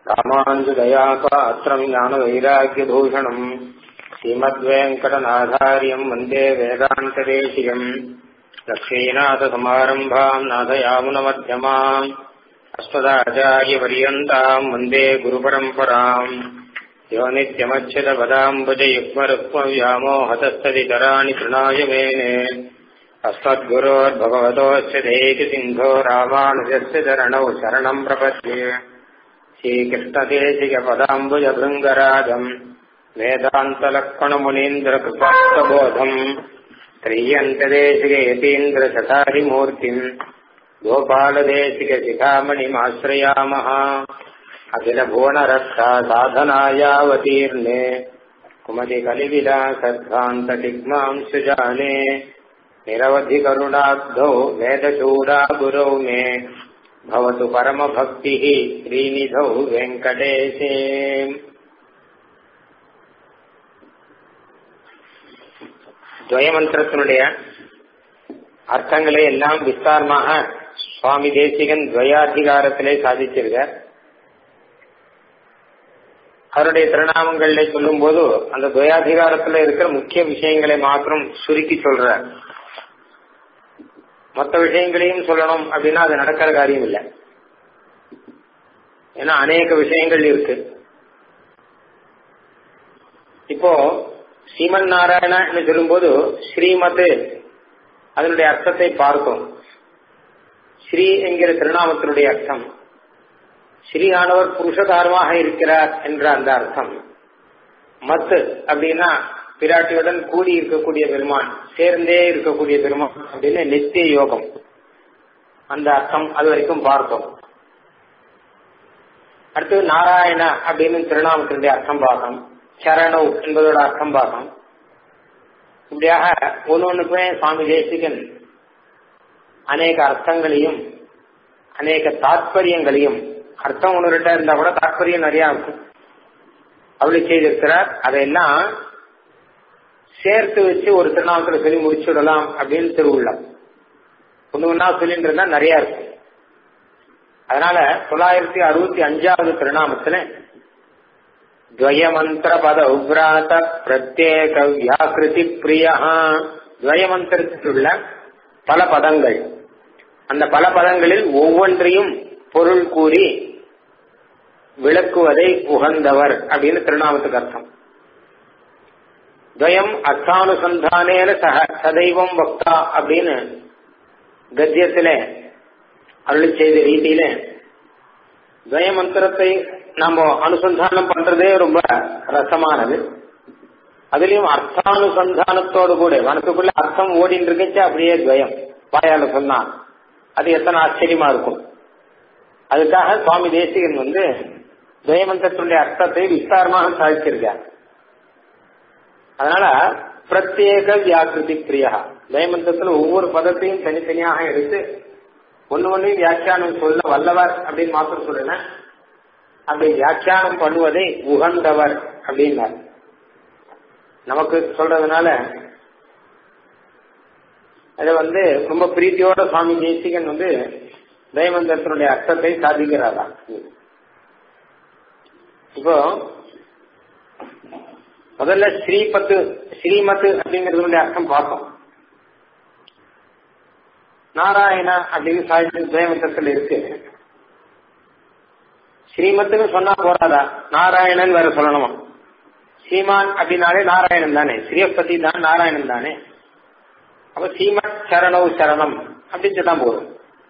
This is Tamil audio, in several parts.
रामानुजदयापात्रम् ज्ञानवैराग्यभूषणम् श्रीमद्वेङ्कटनाथार्यम् वन्दे वेदान्तदेशिकम् लक्ष्मीनाथसमारम्भाम् नाथयामुनमध्यमाम् अस्मदाचार्यपर्यन्ताम् वन्दे गुरुपरम्पराम् यो नित्यमच्युतपदाम्बुजयुग्मरुक्मव्यामोहतस्तदितराणि तृणाय मेने अस्मद्गुरोर्भगवतोऽस्य देहिसिन्धो रामानुजस्य चरणौ शरणम् प्रपद्ये श्रीकृष्णदेशिकपदाम्बुजभृङ्गराजम् वेदान्तलक्ष्मणमुनीन्द्रकृपास्तबोधम् त्रियन्तदेशिकयतीन्द्रशतारिमूर्तिम् गोपालदेशिकशिखामणिमाश्रयामः अखिलभुवनरक्षा साधनायावतीर्णे कुमतिकलिविलासध्वान्तटिग्माम् सुजाने निरवधिकरुणाब्धौ वेदचूडा गुरौ मे भवतु परमभक्तिः श्रीनिधौ வெங்கடேசே துவயமந்திரத்தினுடைய அர்த்தங்களை எல்லாம் விஸ்தாரமாக சுவாமி தேசிகன் துவயாதிகாரத்திலே சாதிச்சிருக்கார் அவருடைய திருநாமங்கள்ல சொல்லும் போது அந்த துவயாதிகாரத்துல இருக்கிற முக்கிய விஷயங்களை மாத்திரம் சுருக்கி சொல்றார் மற்ற விஷயங்களையும் சொல்லணும் அப்படின்னா அது நடக்கிற காரியம் இல்லை ஏன்னா அநேக விஷயங்கள் இருக்கு இப்போ ஸ்ரீமன் நாராயணா என்று சொல்லும்போது ஸ்ரீமத் அதனுடைய அர்த்தத்தை பார்த்தோம் ஸ்ரீ என்கிற திருநாமத்தினுடைய அர்த்தம் ஸ்ரீயானவர் புருஷகாரமாக இருக்கிறார் என்ற அந்த அர்த்தம் மத்து அப்படின்னா பிராட்டியுடன் கூடி இருக்கக்கூடிய பெருமான் சேர்ந்தே இருக்கக்கூடிய பெருமான் அப்படின்னு நித்திய யோகம் அந்த அர்த்தம் அது வரைக்கும் பார்த்தோம் அடுத்தது நாராயண அப்படின்னு திருநாமத்தினுடைய அர்த்தம் பாகம் சரணவ் என்பதோட அர்த்தம் பாகம் இப்படியாக ஒன்று ஒன்றுக்குமே சுவாமி தேசிகன் அநேக அர்த்தங்களையும் அநேக தாத்பரியங்களையும் அர்த்தம் ஒன்று ரெண்டா இருந்தா கூட தாத்பரியம் நிறைய இருக்கும் அப்படி செய்திருக்கிறார் அதையெல்லாம் சேர்த்து வச்சு ஒரு திருநாமத்தில் சொல்லி முடிச்சுடலாம் அப்படின்னு திருவுள்ளம் ஒன்று ஒன்றா சொல்லிட்டு இருந்தா நிறைய இருக்கும் அதனால தொள்ளாயிரத்தி அறுபத்தி அஞ்சாவது திருநாமத்துல துவயமந்திர பத உப்ராத பிரத்யேக வியாக்கிருதி பிரியா துவயமந்திரத்தில் உள்ள பல பதங்கள் அந்த பல பதங்களில் ஒவ்வொன்றையும் பொருள் கூறி விளக்குவதை உகந்தவர் அப்படின்னு திருநாமத்துக்கு அர்த்தம் துவயம் அர்த்தானுசந்தானேன சக சதைவம் வக்தா அப்படின்னு கத்தியத்தில அருள் செய்த ரீதியில துவய மந்திரத்தை நம்ம அனுசந்தானம் பண்றதே ரொம்ப ரசமானது அதுலயும் அர்த்தானுசந்தானத்தோடு கூட மனசுக்குள்ள அர்த்தம் ஓடின்னு இருக்குச்சு அப்படியே துவயம் வாயால சொன்னா அது எத்தனை ஆச்சரியமா இருக்கும் அதுக்காக சுவாமி தேசிகன் வந்து துவயமந்திரத்தினுடைய அர்த்தத்தை விஸ்தாரமாக சாதிச்சிருக்கார் அதனால பிரத்யேக வியாக்கிருதி பிரியா துவயமந்திரத்துல ஒவ்வொரு பதத்தையும் தனித்தனியாக எடுத்து ஒன்னு ஒன்றையும் வியாக்கியானம் சொல்ல வல்லவர் அப்படின்னு மாத்திரம் சொல்லல அப்படி வியாக்கியானம் பண்ணுவதை உகந்தவர் அப்படின்னார் நமக்கு சொல்றதுனால அதை வந்து ரொம்ப பிரீத்தியோட சுவாமி தேசிகன் வந்து தயமந்திரத்தினுடைய அர்த்தத்தை சாதிக்கிறாரா இப்போ முதல்ல ஸ்ரீபத்து ஸ்ரீமத்து அப்படிங்கறதுடைய அர்த்தம் பார்த்தோம் நாராயண அப்படின்னு சாதித்து துவயமந்திரத்தில் இருக்கு ஸ்ரீமத்துன்னு சொன்னா போறாதா நாராயணன் வேற சொல்லணுமா ஸ்ரீமான் அப்படின்னாலே நாராயணன் தானே ஸ்ரீயப்பதி தான் நாராயணன் தானே அப்ப ஸ்ரீமத் சரணவ் சரணம் அப்படின்னு தான் போதும்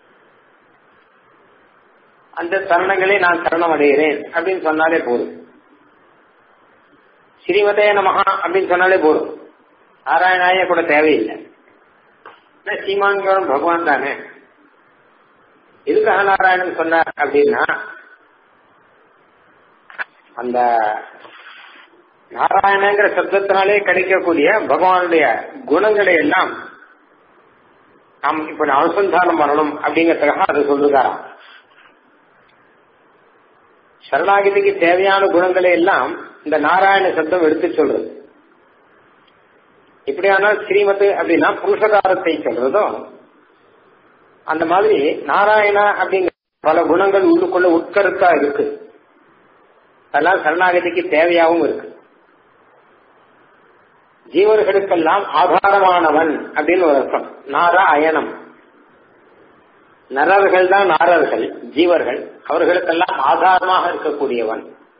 அந்த சரணங்களே நான் சரணம் அடைகிறேன் அப்படின்னு சொன்னாலே போதும் ஸ்ரீமதே நமகா அப்படின்னு சொன்னாலே போதும் நாராயணாய கூட தேவையில்லை ஸ்ரீமான்களும் பகவான் தானே எதுக்காக நாராயணன் சொன்னார் அப்படின்னா அந்த நாராயணங்கிற சப்தத்தினாலே கிடைக்கக்கூடிய பகவானுடைய குணங்களை எல்லாம் நாம் இப்ப அனுசந்தானம் பண்ணணும் அப்படிங்கறதுக்காக அதை சொல்லுகிறாராம் சரணாகிதிக்கு தேவையான குணங்களை எல்லாம் இந்த நாராயண சப்தம் எடுத்து சொல்றது இப்படியானால் ஸ்ரீமத் அப்படின்னா புருஷகாரத்தை சொல்றதும் அந்த மாதிரி நாராயணா அப்படிங்கிற பல குணங்கள் உள்ளுக்குள்ள உட்கருத்தா இருக்கு அதெல்லாம் சரணாகதிக்கு தேவையாகவும் இருக்கு ஜீவர்களுக்கெல்லாம் ஆதாரமானவன் அப்படின்னு ஒரு அர்த்தம் நாரா அயனம் நரர்கள் தான் நாரர்கள் ஜீவர்கள் அவர்களுக்கெல்லாம் ஆதாரமாக இருக்கக்கூடியவன்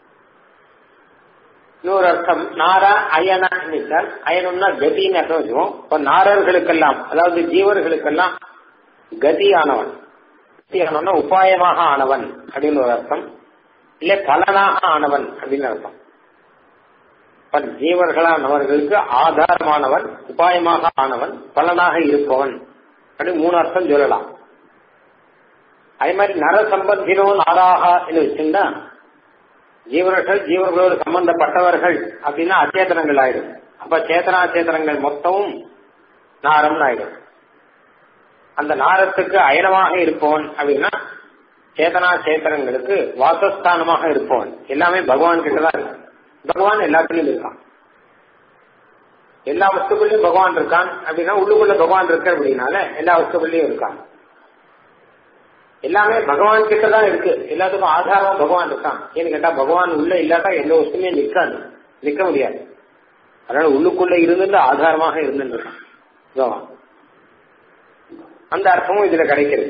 இன்னொரு அர்த்தம் நாரா அயன என்றால் அயனம்னா கதின்னு அர்த்தம் வச்சுக்கோம் இப்ப நாரர்களுக்கெல்லாம் அதாவது ஜீவர்களுக்கெல்லாம் கதியானவன் கதியானவன் உபாயமாக ஆனவன் அப்படின்னு ஒரு அர்த்தம் இல்ல பலனாக ஆனவன் அப்படின்னு அர்த்தம் இப்ப ஜீவர்களானவர்களுக்கு ஆதாரமானவன் உபாயமாக ஆனவன் பலனாக இருப்பவன் அப்படின்னு மூணு அர்த்தம் சொல்லலாம் அதே மாதிரி நர சம்பந்தினோ நாராகா என்று வச்சிருந்தா ஜீவர்கள் ஜீவர்களோடு சம்பந்தப்பட்டவர்கள் அப்படின்னா அச்சேதனங்கள் ஆயிடும் அப்ப சேத்தனா சேத்தனங்கள் மொத்தமும் நாரம்னு ஆயிடும் அந்த நாரத்துக்கு அயனமாக இருப்பவன் அப்படின்னா சேதனா சேத்தனங்களுக்கு வாசஸ்தானமாக இருப்பவன் எல்லாமே பகவான் கிட்டதான் இருக்கு பகவான் எல்லாத்துலயும் இருக்கான் எல்லா வஸ்துக்குள்ளயும் பகவான் இருக்கான் அப்படின்னா உள்ளுக்குள்ள பகவான் இருக்கு அப்படின்னால எல்லா வஸ்துக்குள்ளயும் இருக்கான் எல்லாமே பகவான் கிட்ட தான் இருக்கு எல்லாத்துக்கும் ஆதாரம் பகவான் இருக்கான் ஏன்னு கேட்டா பகவான் உள்ள இல்லாட்டா எந்த வஸ்துமே நிக்காது நிக்க முடியாது அதனால உள்ளுக்குள்ள இருந்து ஆதாரமாக இருந்துட்டு இருக்கான் பகவான் அந்த அர்த்தமும் இதுல கிடைக்கிறது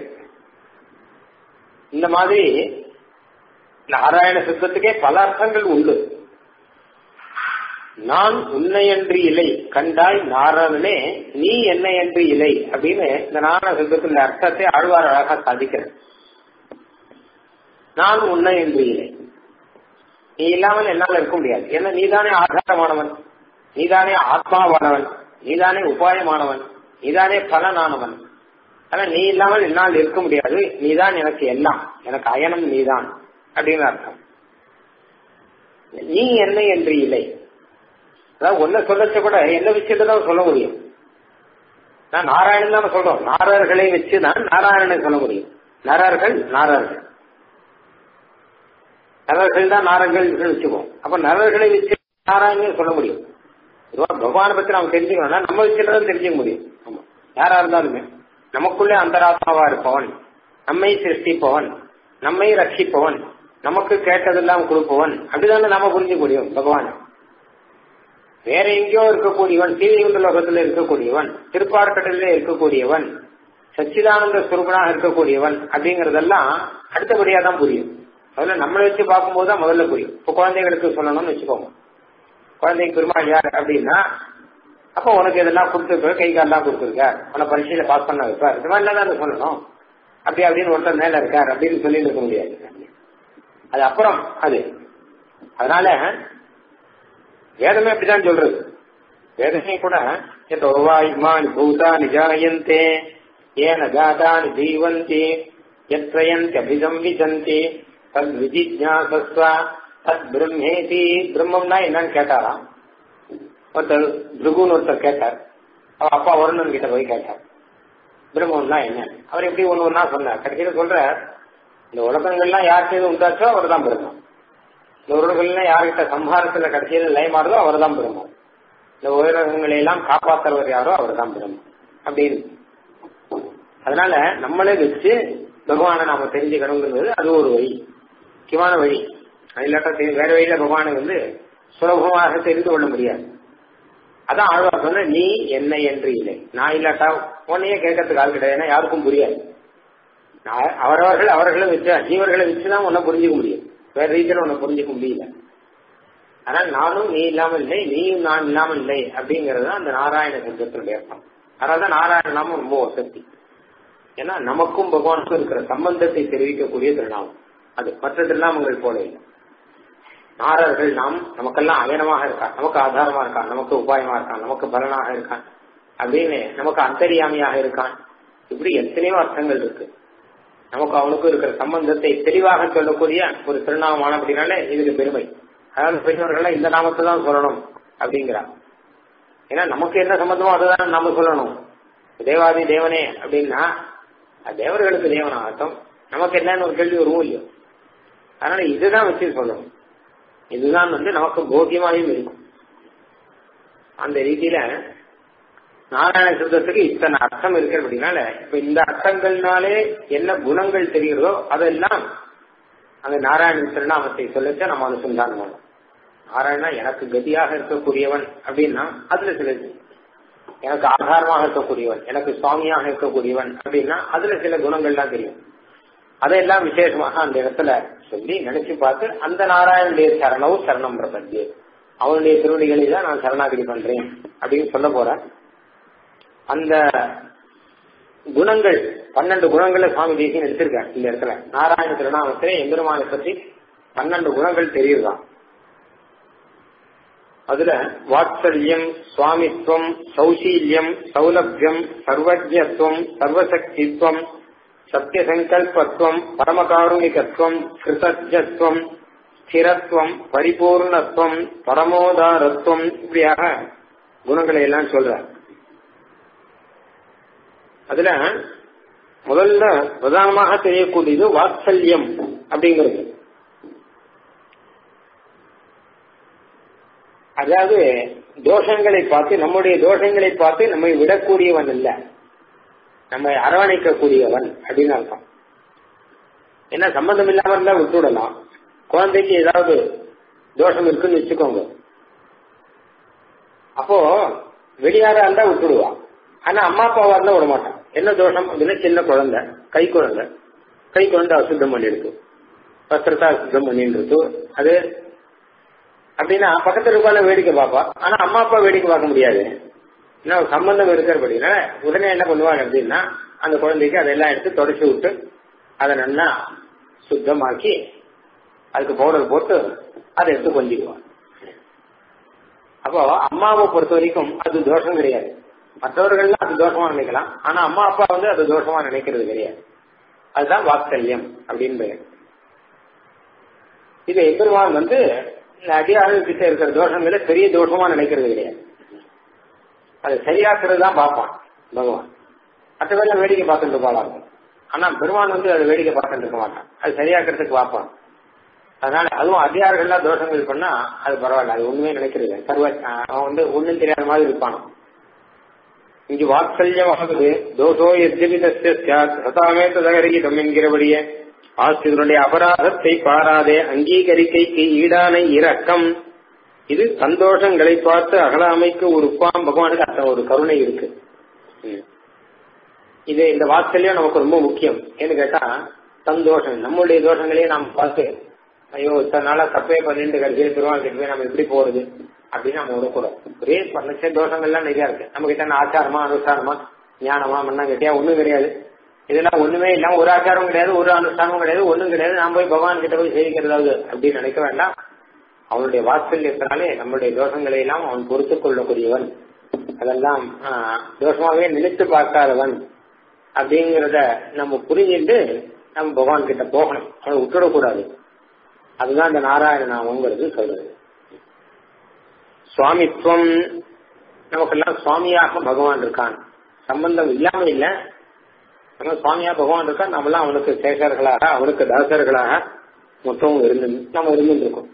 இந்த மாதிரி நாராயண சித்தத்துக்கே பல அர்த்தங்கள் உண்டு நான் உன்னையன்றி இலை கண்டாய் நாரணனே நீ என்னையன்றி இலை அப்படின்னு இந்த நாராயண சித்தத்தின் அர்த்தத்தை ஆழ்வார் அழகா சாதிக்கிறேன் நான் உன்னையன்றி இலை நீ இல்லாமல் என்னால் இருக்க முடியாது ஏன்னா நீதானே ஆதாரமானவன் நீதானே ஆத்மாவானவன் நீதானே உபாயமானவன் நீதானே பலனானவன் ஆனா நீ இல்லாமல் என்னால் இருக்க முடியாது நீதான் எனக்கு எல்லாம் எனக்கு அயனம் நீதான் அப்படின்னு அர்த்தம் நீ என்ன என்று இல்லை அதாவது ஒன்ன சொல்லச்ச கூட என்ன விஷயத்தை தான் சொல்ல முடியும் நான் நாராயணன் தான் சொல்றோம் நாரர்களை வச்சுதான் நாராயணனை சொல்ல முடியும் நரர்கள் நாரர்கள் நரர்கள் தான் நாரர்கள் வச்சுக்குவோம் அப்ப நரர்களை வச்சு நாராயணன் சொல்ல முடியும் பகவானை பத்தி நம்ம தெரிஞ்சுக்கணும்னா நம்ம வச்சுதான் தெரிஞ்சுக்க முடியும் ஆமா யாரா இருந்தாலுமே நமக்குள்ளே அந்தராத்மாவா இருப்பவன் நம்மை சிருஷ்டிப்பவன் நம்மை ரட்சிப்பவன் நமக்கு கேட்டதெல்லாம் கொடுப்பவன் அப்படிதானே நாம புரிஞ்சுக்க முடியும் பகவான் வேற எங்கேயோ இருக்கக்கூடியவன் சீதைகுண்ட லோகத்துல இருக்கக்கூடியவன் திருப்பார்கடலிலே இருக்கக்கூடியவன் சச்சிதானந்த சுரூபனாக இருக்கக்கூடியவன் அப்படிங்கறதெல்லாம் அடுத்தபடியா தான் புரியும் முதல்ல நம்மளை வச்சு பார்க்கும்போது தான் முதல்ல புரியும் இப்போ குழந்தைகளுக்கு சொல்லணும்னு வச்சுக்கோங்க குழந்தைக்கு பெருமாள் யார் அப்படின்னா அப்போ உனக்கு இதெல்லாம் கொடுத்துருக்க கை காலெல்லாம் கொடுத்துருக்க உன பரீட்சையில பாஸ் பண்ண வைப்பார் இந்த மாதிரிலாம் தான் சொல்லணும் அப்படி அப்படின்னு ஒருத்தர் மேல இருக்கார் அப்படின்னு சொல்லி இருக்க முடியாது அது அப்புறம் அது அதனால வேதமே அப்படிதான் சொல்றது வேதமே கூட இமானி பூதானி ஜாயந்தே ஏன ஜாதானி ஜீவந்தி எத்ரயந்தி அபிசம்விசந்தி தத் விஜிஜாசஸ்வ தத் பிரம்மேதி பிரம்மம்னா என்னன்னு கேட்டாராம் ஒருத்தர் பிருகுன்னு ஒருத்தர் கேட்டார் அவர் அப்பா வருணன் கிட்ட போய் கேட்டார் பிரம்மம்னா என்ன அவர் எப்படி ஒண்ணு ஒன்னா சொன்னார் கடைசியில சொல்ற இந்த உலகங்கள்லாம் யார் செய்து உண்டாச்சோ அவர் தான் பிரம்மம் இந்த உலகங்கள்லாம் யார்கிட்ட சம்ஹாரத்துல கடைசியில லயமாறுதோ அவர் தான் பிரம்மம் இந்த உலகங்களை எல்லாம் காப்பாற்றுறவர் யாரோ அவர் தான் பிரம்மம் அப்படின்னு அதனால நம்மளே வச்சு பகவானை நாம தெரிஞ்சுக்கணுங்கிறது அது ஒரு வழி முக்கியமான வழி இல்லாட்டா வேற வழியில பகவானை வந்து சுலபமாக தெரிந்து கொள்ள முடியாது அதான் ஆழ்வார் சொன்ன நீ என்ன என்று இல்லை நான் இல்லாட்டா உன்னையே கேட்கறதுக்கு ஆள் கிடையாது ஏன்னா யாருக்கும் புரியாது அவரவர்கள் அவர்களை வச்சு ஜீவர்களை வச்சுதான் உன்னை புரிஞ்சுக்க முடியும் வேற ரீதியில உன்னை புரிஞ்சுக்க முடியல ஆனால் நானும் நீ இல்லாமல் இல்லை நீயும் நான் இல்லாமல் இல்லை அப்படிங்கிறது தான் அந்த நாராயண சப்தத்தினுடைய அர்த்தம் அதனாலதான் நாராயண நாமம் ரொம்ப வசதி ஏன்னா நமக்கும் பகவானுக்கும் இருக்கிற சம்பந்தத்தை தெரிவிக்கக்கூடிய திருநாமம் அது மற்ற திருநாமங்கள் போல இல்லை நாரர்கள் நாம் நமக்கெல்லாம் அயனமாக இருக்கான் நமக்கு ஆதாரமா இருக்கான் நமக்கு உபாயமா இருக்கான் நமக்கு பலனாக இருக்கான் அப்படின்னு நமக்கு அந்தரியாமியாக இருக்கான் இப்படி எத்தனையோ அர்த்தங்கள் இருக்கு நமக்கு அவனுக்கும் இருக்கிற சம்பந்தத்தை தெளிவாக சொல்லக்கூடிய ஒரு திருநாமமான அப்படின்னாலே இதுக்கு பெருமை அதாவது பெரியவர்கள் இந்த நாமத்தை தான் சொல்லணும் அப்படிங்கிறார் ஏன்னா நமக்கு என்ன சம்பந்தமோ அதுதான் நாம சொல்லணும் தேவாதி தேவனே அப்படின்னா அது தேவர்களுக்கு தேவனாகட்டும் நமக்கு என்னன்னு ஒரு கேள்வி வருவோம் இல்லையோ அதனால இதுதான் வச்சு சொல்லணும் இதுதான் வந்து நமக்கு போக்கியமாயும் இருக்கும் அந்த ரீதியில நாராயண சப்தத்துக்கு இத்தனை அர்த்தம் இருக்கு அப்படின்னால இப்ப இந்த அர்த்தங்கள்னாலே என்ன குணங்கள் தெரிகிறதோ அதெல்லாம் அந்த நாராயணன் திருநாமத்தை சொல்லச்சா நம்ம அனுசந்தானம் பண்ணணும் நாராயணா எனக்கு கதியாக இருக்கக்கூடியவன் அப்படின்னா அதுல சில எனக்கு ஆதாரமாக இருக்கக்கூடியவன் எனக்கு சுவாமியாக இருக்கக்கூடியவன் அப்படின்னா அதுல சில குணங்கள்லாம் தெரியும் அதையெல்லாம் விசேஷமாக அந்த இடத்துல சொல்லி நினைச்சு பார்த்து அந்த நாராயணனுடைய சரணவும் சரணம் பிரபஞ்சு அவனுடைய திருவடிகளை தான் நான் சரணாகதி பண்றேன் அப்படின்னு சொல்ல போறேன் அந்த குணங்கள் பன்னெண்டு குணங்களை சுவாமி தேசியம் எடுத்திருக்காரு இந்த இடத்துல நாராயண திருநாமத்திலே எம்பெருமானை பற்றி பன்னெண்டு குணங்கள் தெரியுதான் அதுல வாத்சல்யம் சுவாமித்வம் சௌசீல்யம் சௌலபியம் சர்வஜத்துவம் சர்வசக்தித்வம் சத்தியசங்கல்பத்துவம் பரமகாருணிகத்துவம் கிருதஜத்துவம் ஸ்திரத்துவம் பரிபூர்ணத்துவம் பரமோதாரத்துவம் இப்படியாக குணங்களை எல்லாம் சொல்றார் அதுல முதல்ல பிரதானமாக தெரியக்கூடியது வாத்சல்யம் அப்படிங்கிறது அதாவது தோஷங்களை பார்த்து நம்முடைய தோஷங்களை பார்த்து நம்மை விடக்கூடியவன் அல்ல நம்மை அரவணைக்கக்கூடியவன் அப்படின்னு அர்த்தம் என்ன சம்பந்தம் இல்லாம இருந்தா விட்டுவிடலாம் குழந்தைக்கு ஏதாவது தோஷம் இருக்குன்னு வச்சுக்கோங்க அப்போ வெளியாரா இருந்தா விட்டுடுவான் ஆனா அம்மா அப்பாவா இருந்தா விட மாட்டான் என்ன தோஷம் அப்படின்னா சின்ன குழந்தை கை குழந்தை கை குழந்தை அசுத்தம் பண்ணிடுது வஸ்திரத்தை அசுத்தம் பண்ணிட்டு அது அப்படின்னா பக்கத்துல இருப்பான வேடிக்கை பார்ப்பா ஆனா அம்மா அப்பா வேடிக்கை பார்க்க முடியாது ஏன்னா ஒரு சம்பந்தம் இருக்கிறபடினா உடனே என்ன பண்ணுவாங்க அப்படின்னா அந்த குழந்தைக்கு அதெல்லாம் எடுத்து தொடச்சி விட்டு அதை நல்லா சுத்தமாக்கி அதுக்கு பவுடர் போட்டு அதை எடுத்து கொஞ்சிக்குவான் அப்போ அம்மாவை பொறுத்த வரைக்கும் அது தோஷம் கிடையாது மற்றவர்கள்லாம் அது தோஷமா நினைக்கலாம் ஆனா அம்மா அப்பா வந்து அது தோஷமா நினைக்கிறது கிடையாது அதுதான் வாத்சல்யம் அப்படின்னு பெயர் இது எம்பெருமான் வந்து இந்த அடியாளர் கிட்ட இருக்கிற தோஷங்களை பெரிய தோஷமா நினைக்கிறது கிடையாது அது சரியாக்குறது தான் பார்ப்பான் பகவான் மற்ற பேர்ல வேடிக்கை பார்த்துட்டு இருப்பாங்க ஆனா பெருமான் வந்து அதை வேடிக்கை பார்த்துட்டு இருக்க மாட்டான் அது சரியாக்குறதுக்கு பார்ப்பான் அதனால அதுவும் அதிகாரிகள்லாம் தோஷங்கள் பண்ணா அது பரவாயில்ல அது ஒண்ணுமே நினைக்கிறது சர்வ அவன் வந்து ஒண்ணும் தெரியாத மாதிரி இருப்பான் இங்கு வாத்சல்யமாகுது தோஷோ எத்திரிதஸ்ய சாத் சதாமே ததகரிகிதம் என்கிறபடியே ஆசிரியருடைய அபராதத்தை பாராதே அங்கீகரிக்கைக்கு ஈடான இரக்கம் இது சந்தோஷங்களை பார்த்து அகலாமைக்கு ஒரு உப்பாம் பகவானுக்கு அத்தனை ஒரு கருணை இருக்கு இது இந்த வாத்சல்யம் நமக்கு ரொம்ப முக்கியம் ஏன்னு கேட்டா சந்தோஷம் நம்மளுடைய தோஷங்களையே நாம் பார்த்து ஐயோ இத்தனை நாளா தப்பே பண்ணிட்டு கடைசியில் திருவாங்க போய் நம்ம எப்படி போறது அப்படின்னு நம்ம விடக்கூடாது ஒரே பண்ணச்ச தோஷங்கள்லாம் நிறைய இருக்கு நம்ம கிட்ட ஆச்சாரமா அனுஷ்டானமா ஞானமா மண்ணா கட்டியா ஒண்ணும் கிடையாது இதெல்லாம் ஒண்ணுமே இல்லாம ஒரு ஆச்சாரம் கிடையாது ஒரு அனுஷ்டானமும் கிடையாது ஒண்ணும் கிடையாது நான் போய் பகவான் கிட்ட போய் சேவிக்கிறதாவது அப்படின்னு நினைக்க வேண்டாம் அவனுடைய வாத்சல்யத்தினாலே நம்மளுடைய தோஷங்களை எல்லாம் அவன் பொறுத்துக் கொள்ளக்கூடியவன் அதெல்லாம் தோஷமாவே நினைத்து பார்க்காதவன் அப்படிங்கிறத நம்ம புரிஞ்சுட்டு நம்ம பகவான் கிட்ட போகணும் அவனை விட்டுடக்கூடாது அதுதான் இந்த நாராயண நாமங்கிறது சொல்றது சுவாமித்துவம் நமக்கெல்லாம் சுவாமியாக பகவான் இருக்கான் சம்பந்தம் இல்லாம இல்ல நம்ம சுவாமியா பகவான் இருக்கா நம்மளாம் அவனுக்கு சேகர்களாக அவனுக்கு தாசர்களாக மொத்தம் இருந்து நம்ம இருந்துருக்கோம்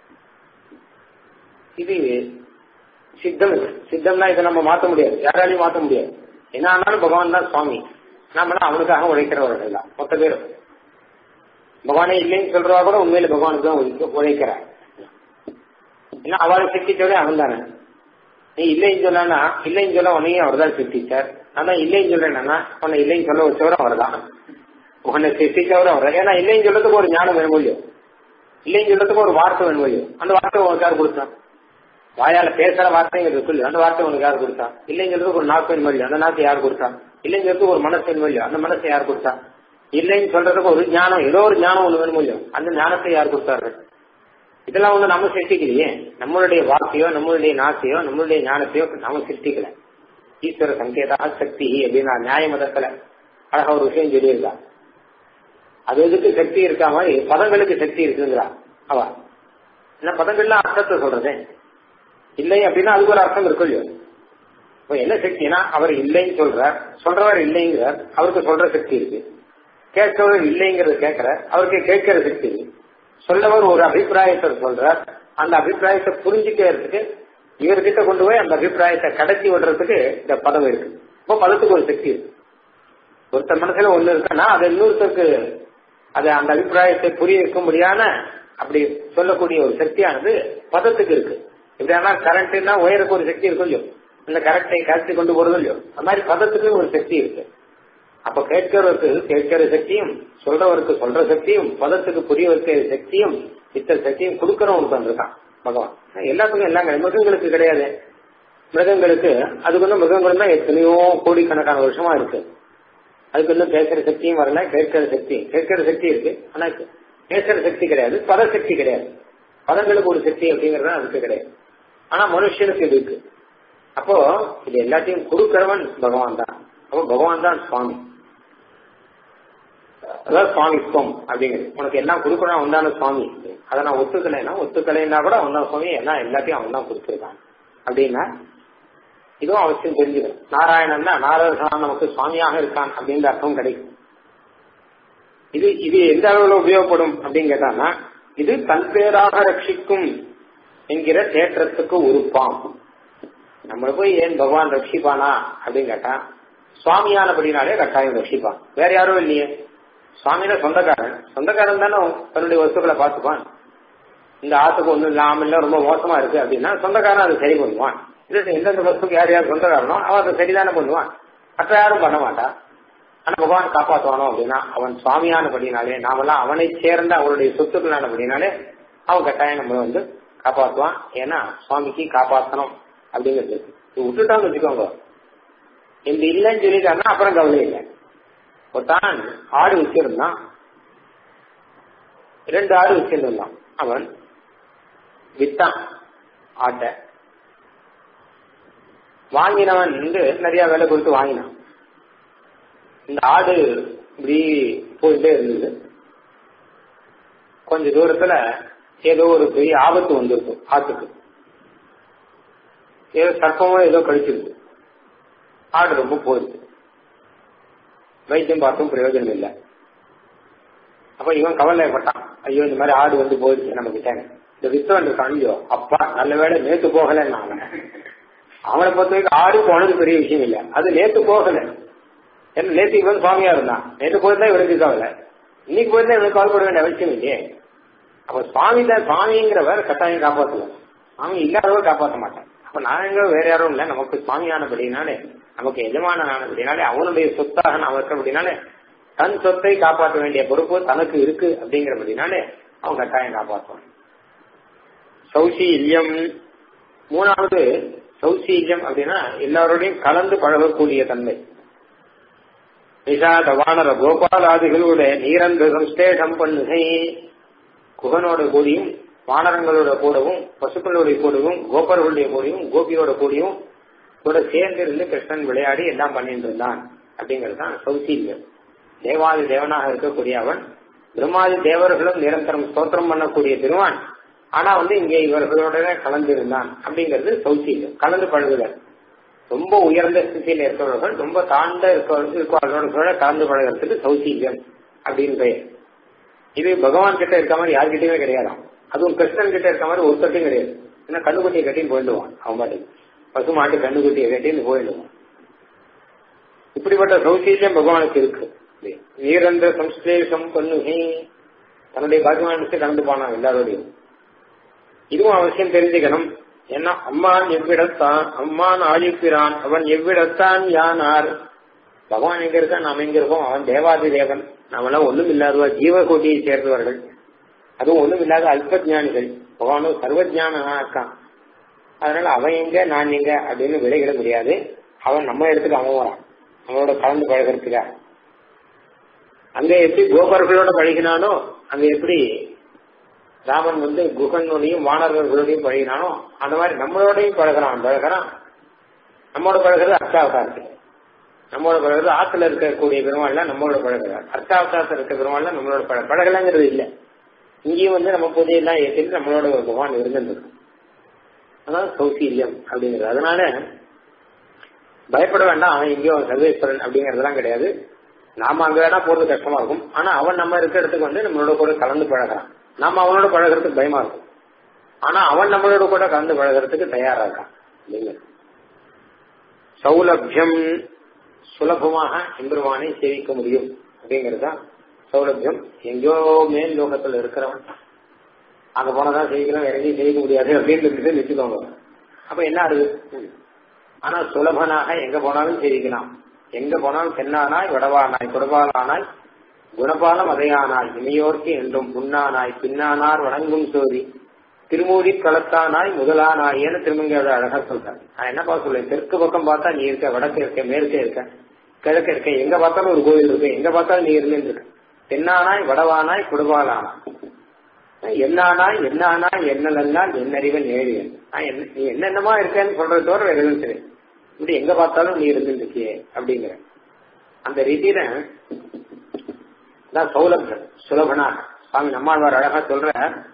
இது சித்தம் சித்தம்னா இதை நம்ம மாத்த முடியாது யாராலையும் மாத்த முடியாது என்ன ஆனாலும் பகவான் தான் சுவாமி நம்மளாம் அவனுக்காக உழைக்கிறவர்கள் தான் மொத்த பேரும் பகவானே இல்லைன்னு சொல்றவா கூட உண்மையில பகவானுக்கு தான் உழைக்கிறார் ஏன்னா அவளை சிருஷ்டிச்சவரே அவன் தானே நீ இல்லைன்னு சொன்னா இல்லைன்னு சொல்ல உன்னையும் அவர் தான் சிருஷ்டிச்சார் நான் இல்லைன்னு சொல்றேன்னா உன்னை இல்லைன்னு சொல்ல வச்சவரும் அவர் தான் உன்னை சிருஷ்டிச்சவரும் அவர் ஏன்னா இல்லைன்னு சொல்றதுக்கு ஒரு ஞானம் வேணும் இல்லையோ இல்லைன்னு சொல்றதுக்கு ஒரு வார்த்தை வேணும் இல்லையோ அந்த வார்த்தை உனக்கு யார் கொடுத்தான் வாயால பேசுற வார்த்தைங்கிறது இருக்கு அந்த வார்த்தை உனக்கு யார் கொடுத்தா இல்லைன்னு சொல்றதுக்கு ஒரு நாக்கு வேணும் இல்லையோ அந்த நாக்கு யார் கொடுத்தா இல்லைன்னு சொல்றதுக்கு ஒரு மனசு வேணும் இல்லையோ அந்த மனசை யார் கொடுத்தா இல்லைன்னு சொல்றதுக்கு ஒரு ஞானம் ஏதோ ஒரு ஞானம் ஒண்ணு வேணும் இல்லையோ அந்த ஞானத்தை யார் கொடுத்தாரு இதெல்லாம் ஒண்ணு நம்ம சிருஷ்டிக்கலையே நம்மளுடைய வாக்கையோ நம்மளுடைய நாக்கையோ நம்மளுடைய ஞானத்தையோ நம்ம சிருஷ்டிக்கல ஈஸ்வர சங்கேதா சக்தி அப்படின்னா நியாய மதத்துல அழகா ஒரு விஷயம் சொல்லியிருக்கா அது எதுக்கு சக்தி இருக்கா மாதிரி பதங்களுக்கு சக்தி இருக்குங்கிறா அவ என்ன பதங்கள்லாம் அர்த்தத்தை சொல்றதே இல்லை அப்படின்னா அதுக்கு ஒரு அர்த்தம் இருக்கும் இல்லையோ இப்போ என்ன சக்தினா அவர் இல்லைன்னு சொல்றார் சொல்றவர் இல்லைங்கிறார் அவருக்கு சொல்ற சக்தி இருக்கு கேட்கிறவர் இல்லைங்கிறது கேட்கிற அவருக்கு கேட்கிற சக்தி இருக்கு சொல்லவர் ஒரு அபிப்பிராயத்தை சொல்றார் அந்த அபிப்பிராயத்தை புரிஞ்சுக்கிறதுக்கு இவர்கிட்ட கொண்டு போய் அந்த அபிப்பிராயத்தை கடத்தி விடுறதுக்கு இந்த பதம் இருக்கு இப்போ பதத்துக்கு ஒரு சக்தி இருக்கு ஒருத்தர் மனசுல ஒண்ணு இருக்குன்னா அது இன்னொருத்தருக்கு அது அந்த அபிப்பிராயத்தை புரிய வைக்கும்படியான அப்படி சொல்லக்கூடிய ஒரு சக்தியானது பதத்துக்கு இருக்கு இப்படியானா கரண்ட்னா ஒயருக்கு ஒரு சக்தி இருக்கும் இல்லையோ அந்த கரண்டை கரண்டி கொண்டு போறது இல்லையோ அந்த மாதிரி பதத்துக்கு ஒரு சக்தி இருக்கு அப்ப கேட்கிறவருக்கு கேட்கிற சக்தியும் சொல்றவருக்கு சொல்ற சக்தியும் பதத்துக்கு புரிய வைக்கிற சக்தியும் இத்தனை சக்தியும் கொடுக்கறவனுக்கு வந்திருக்கான் பகவான் எல்லாத்துக்கும் எல்லாம் கிடையாது. மிருகங்களுக்கு கிடையாது மிருகங்களுக்கு அதுக்கு வந்து மிருகங்கள் தான் எத்தனையோ கோடிக்கணக்கான வருஷமா இருக்கு அதுக்கு இன்னும் பேசுற சக்தியும் வரல கேட்கிற சக்தி கேட்கிற சக்தி இருக்கு ஆனா பேசுற சக்தி கிடையாது பத சக்தி கிடையாது பதங்களுக்கு ஒரு சக்தி அப்படிங்கறது அதுக்கு கிடையாது ஆனா மனுஷனுக்கு இது இருக்கு அப்போ இது எல்லாத்தையும் கொடுக்கிறவன் பகவான் தான் அப்போ பகவான் தான் சுவாமி அதாவது சுவாமித்துவம் அப்படிங்கிறது உனக்கு எல்லாம் கொடுக்கணும் அவன் தானே சுவாமி அதை நான் ஒத்துக்கலைன்னா ஒத்துக்கலைன்னா கூட அவன் தான் சுவாமி எல்லாம் எல்லாத்தையும் அவன் தான் கொடுத்துருக்கான் அப்படின்னா இதுவும் அவசியம் தெரிஞ்சுக்கணும் நாராயணன் தான் நாரதன் நமக்கு சுவாமியாக இருக்கான் அப்படின்ற அர்த்தம் கிடைக்கும் இது இது எந்த அளவுல உபயோகப்படும் அப்படின்னு கேட்டான்னா இது தன் பேராக ரட்சிக்கும் என்கிற தேற்றத்துக்கு உறுப்பாம் நம்ம போய் ஏன் பகவான் ரட்சிப்பானா அப்படின்னு கேட்டா சுவாமியானபடினாலே கட்டாயம் ரட்சிப்பான் வேற யாரும் இல்லையே சுவாமியில சொந்தக்காரன் சொந்தக்காரன் தானே தன்னுடைய வஸ்துக்களை பார்த்துப்பான் இந்த ஆத்துக்கு ஒண்ணும் இல்லாம இல்ல ரொம்ப மோசமா இருக்கு அப்படின்னா சொந்தக்காரன் அதை சரி பண்ணுவான் இது எந்தெந்த வஸ்துக்கு யார் யார் சொந்தக்காரனோ அவன் அதை சரிதானே பண்ணுவான் மற்ற யாரும் பண்ண மாட்டான் ஆனா பகவான் காப்பாற்றுவானோ அப்படின்னா அவன் சுவாமியானபடினாலே நாமெல்லாம் அவனை சேர்ந்த அவருடைய சொத்துக்களானபடினாலே அவன் கட்டாயம் நம்மளை வந்து காப்பாற்றுவான் ஏன்னா சுவாமிக்கு காப்பாற்றணும் அப்படிங்கிறது இது விட்டுட்டான்னு வச்சுக்கோங்க இந்த இல்லைன்னு சொல்லிட்டாருன்னா அப்புறம் கவலை இல்லை ஒருத்தான் ஆடு வச்சிருந்தான் ரெண்டு ஆடு வச்சிருந்தான் அவன் வித்தான் ஆட்டை வாங்கினவன் வந்து நிறைய விலை கொடுத்து வாங்கினான் இந்த ஆடு இப்படி போயிட்டே இருந்தது கொஞ்ச தூரத்துல ஏதோ ஒரு பெரிய ஆபத்து வந்திருக்கும் ஆட்டுக்கு ஏதோ சர்ப்பமோ ஏதோ கழிச்சிருக்கு ஆடு ரொம்ப போயிடுச்சு வைத்தியம் பார்த்தும் பிரயோஜனம் இல்லை அப்ப இவன் கவலைப்பட்டான் ஐயோ இந்த மாதிரி ஆடு வந்து போயிடுச்சு நம்ம கிட்ட இந்த வித்தவன் இருக்கான் ஐயோ அப்பா நல்ல வேலை நேத்து போகலன்னு அவன் அவனை பொறுத்த வரைக்கும் ஆடு போனது பெரிய விஷயம் இல்லை அது நேத்து போகல ஏன்னா நேத்து இவன் சுவாமியா இருந்தான் நேற்று போயிருந்தா இவனுக்கு கவலை இன்னைக்கு போயிருந்தா இவனுக்கு கவலைப்பட வேண்டிய அவசியம் இல்லையே அப்ப சுவாமி தான் சுவாமிங்கிறவர் கட்டாயம் காப்பாற்றுவார் சுவாமி இல்லாதவர் காப்பாற்ற மாட்டான் அப்ப நாங்க வேற யாரும் இல்ல நமக்கு சுவாமியானபடினாலே நமக்கு எஜமானனானபடினாலே அவனுடைய சொத்தாக நாம் இருக்கிறபடினாலே தன் சொத்தை காப்பாற்ற வேண்டிய பொறுப்பு தனக்கு இருக்கு அப்படிங்கிறபடினாலே அவன் கட்டாயம் காப்பாற்றுவான் சௌசீல்யம் மூணாவது சௌசீல்யம் அப்படின்னா எல்லாரோடையும் கலந்து பழகக்கூடிய தன்மை நிஷாத வானர கோபாலாதிகளோட நீரந்து சம்ஸ்டேஷம் பண்ணுகை குகனோட கூடியும் வானரங்களோட கூடவும் பசுக்களோட கூடவும் கோபர்களுடைய கூடயும் கோபியோட கூடயும் கூட சேர்ந்து இருந்து கிருஷ்ணன் விளையாடி எல்லாம் பண்ணிட்டு இருந்தான் அப்படிங்கிறது தான் சௌசீல்யம் தேவாதி தேவனாக இருக்கக்கூடிய அவன் பிரம்மாதி தேவர்களும் நிரந்தரம் ஸ்தோத்திரம் பண்ணக்கூடிய திருவான் ஆனா வந்து இங்கே இவர்களோட கலந்து இருந்தான் அப்படிங்கிறது சௌசீல்யம் கலந்து பழகுதல் ரொம்ப உயர்ந்த ஸ்திதியில் இருக்கிறவர்கள் ரொம்ப தாழ்ந்த இருக்கிறவர்களோட கலந்து பழகிறதுக்கு சௌசீல்யம் அப்படின்னு பெயர் இது பகவான் கிட்ட இருக்க மாதிரி யார்கிட்டயுமே கிடையாதாம் அதுவும் கிருஷ்ணன் கிட்ட இருக்க மாதிரி ஒருத்தட்டையும் கிடையாது ஏன்னா கண்ணுக்குட்டியை கட்டின்னு போயிடுவான் அவன் பாட்டுக்கு பசு மாட்டு கண்ணுக்குட்டியை கட்டின்னு போயிடுவான் இப்படிப்பட்ட சௌசீல்யம் பகவானுக்கு இருக்கு நீரந்த சம்ஸ்லேஷம் பண்ணுகை தன்னுடைய பாக்கியமான கலந்து போனான் எல்லாரோடையும் இதுவும் அவசியம் தெரிஞ்சுக்கணும் ஏன்னா அம்மான் எவ்விடத்தான் அம்மான் ஆழிப்பிரான் அவன் எவ்விடத்தான் யானார் பகவான் எங்க இருக்கா நாம் எங்க இருக்கோம் அவன் தேவாதி தேவன் நாமெல்லாம் ஒண்ணும் இல்லாதவா ஜீவகோட்டியை சேர்ந்தவர்கள் அதுவும் ஒண்ணும் இல்லாத அல்ப ஜானிகள் பகவானும் சர்வஜானா இருக்கான் அதனால அவன் எங்க நான் எங்க அப்படின்னு விடைகிட முடியாது அவன் நம்ம இடத்துக்கு அவன் வரான் அவனோட கலந்து பழகிறதுக்காக அங்க எப்படி கோபர்களோட பழகினானோ அங்க எப்படி ராமன் வந்து குகனோடையும் வானர்களோடையும் பழகினானோ அந்த மாதிரி நம்மளோடையும் பழகிறான் பழகிறான் நம்மளோட பழகிறது அர்த்தாவதாரத்துக்கு நம்மளோட பழகிறது ஆத்துல இருக்கக்கூடிய பெருமாள்ல நம்மளோட பழகிறார் அர்த்தாவதாரத்தில் இருக்க பெருமாள்ல நம்மளோட பழ பழகலங்கிறது இல்லை இங்கேயும் வந்து நம்ம புதையெல்லாம் ஏற்றிட்டு நம்மளோட ஒரு பகவான் இருந்துருக்கு அதான் சௌசீல்யம் அப்படிங்கிறது அதனால பயப்பட வேண்டாம் அவன் எங்கேயோ சர்வேஸ்வரன் அப்படிங்கறதெல்லாம் கிடையாது நாம அங்க வேணா போறது கஷ்டமா இருக்கும் ஆனா அவன் நம்ம இருக்க இடத்துக்கு வந்து நம்மளோட கூட கலந்து பழகிறான் நாம அவனோட பழகிறதுக்கு பயமா இருக்கும் ஆனா அவன் நம்மளோட கூட கலந்து பழகிறதுக்கு தயாரா இருக்கான் அப்படிங்கிறது சௌலபியம் சுலபமாக எம்பெருமானை சேவிக்க முடியும் அப்படிங்கறதுதான் சௌலபியம் எங்கேயோ மேல் லோகத்துல இருக்கிறவன் அங்க போனதான் செய்யணும் வேற எங்கேயும் செய்ய முடியாது அப்படின்னு இருந்துட்டு நிச்சுக்கோங்க அப்ப என்ன ஆகுது ஆனா சுலபனாக எங்க போனாலும் செய்திக்கலாம் எங்க போனாலும் தென்னானாய் வடவானாய் கொடுபாலானாய் குணபாலம் அதையானாய் இமையோர்க்கு என்றும் புண்ணானாய் பின்னானார் வணங்கும் சோதி திருமூடி களத்தானாய் முதலானாய் ஏன்னு திருமங்கையோட அழகா சொல்றாங்க நான் என்னப்பா சொல்றேன் தெற்கு பக்கம் பார்த்தா நீ இருக்க வடக்கு இருக்க மேற்கே இருக்க கிழக்கு இருக்க எங்க பார்த்தாலும் ஒரு கோவில் இருக்கு எங்க பார்த்தாலும் நீ இருந்து இருக்க தென்னானாய் வடவானாய் குடுபாலானாய் என்னானாய் என்னானாய் என்னலெல்லாம் என்னறிவன் ஏழியன் நீ என்னென்னமா இருக்கேன்னு சொல்றது தவிர வேற எதுவும் தெரியும் இப்படி எங்க பார்த்தாலும் நீ இருந்துருக்கியே அப்படிங்கிற அந்த ரீதியில தான் சௌலபன் சுலபனாக சுவாமி நம்மாழ்வார் அழகா சொல்ற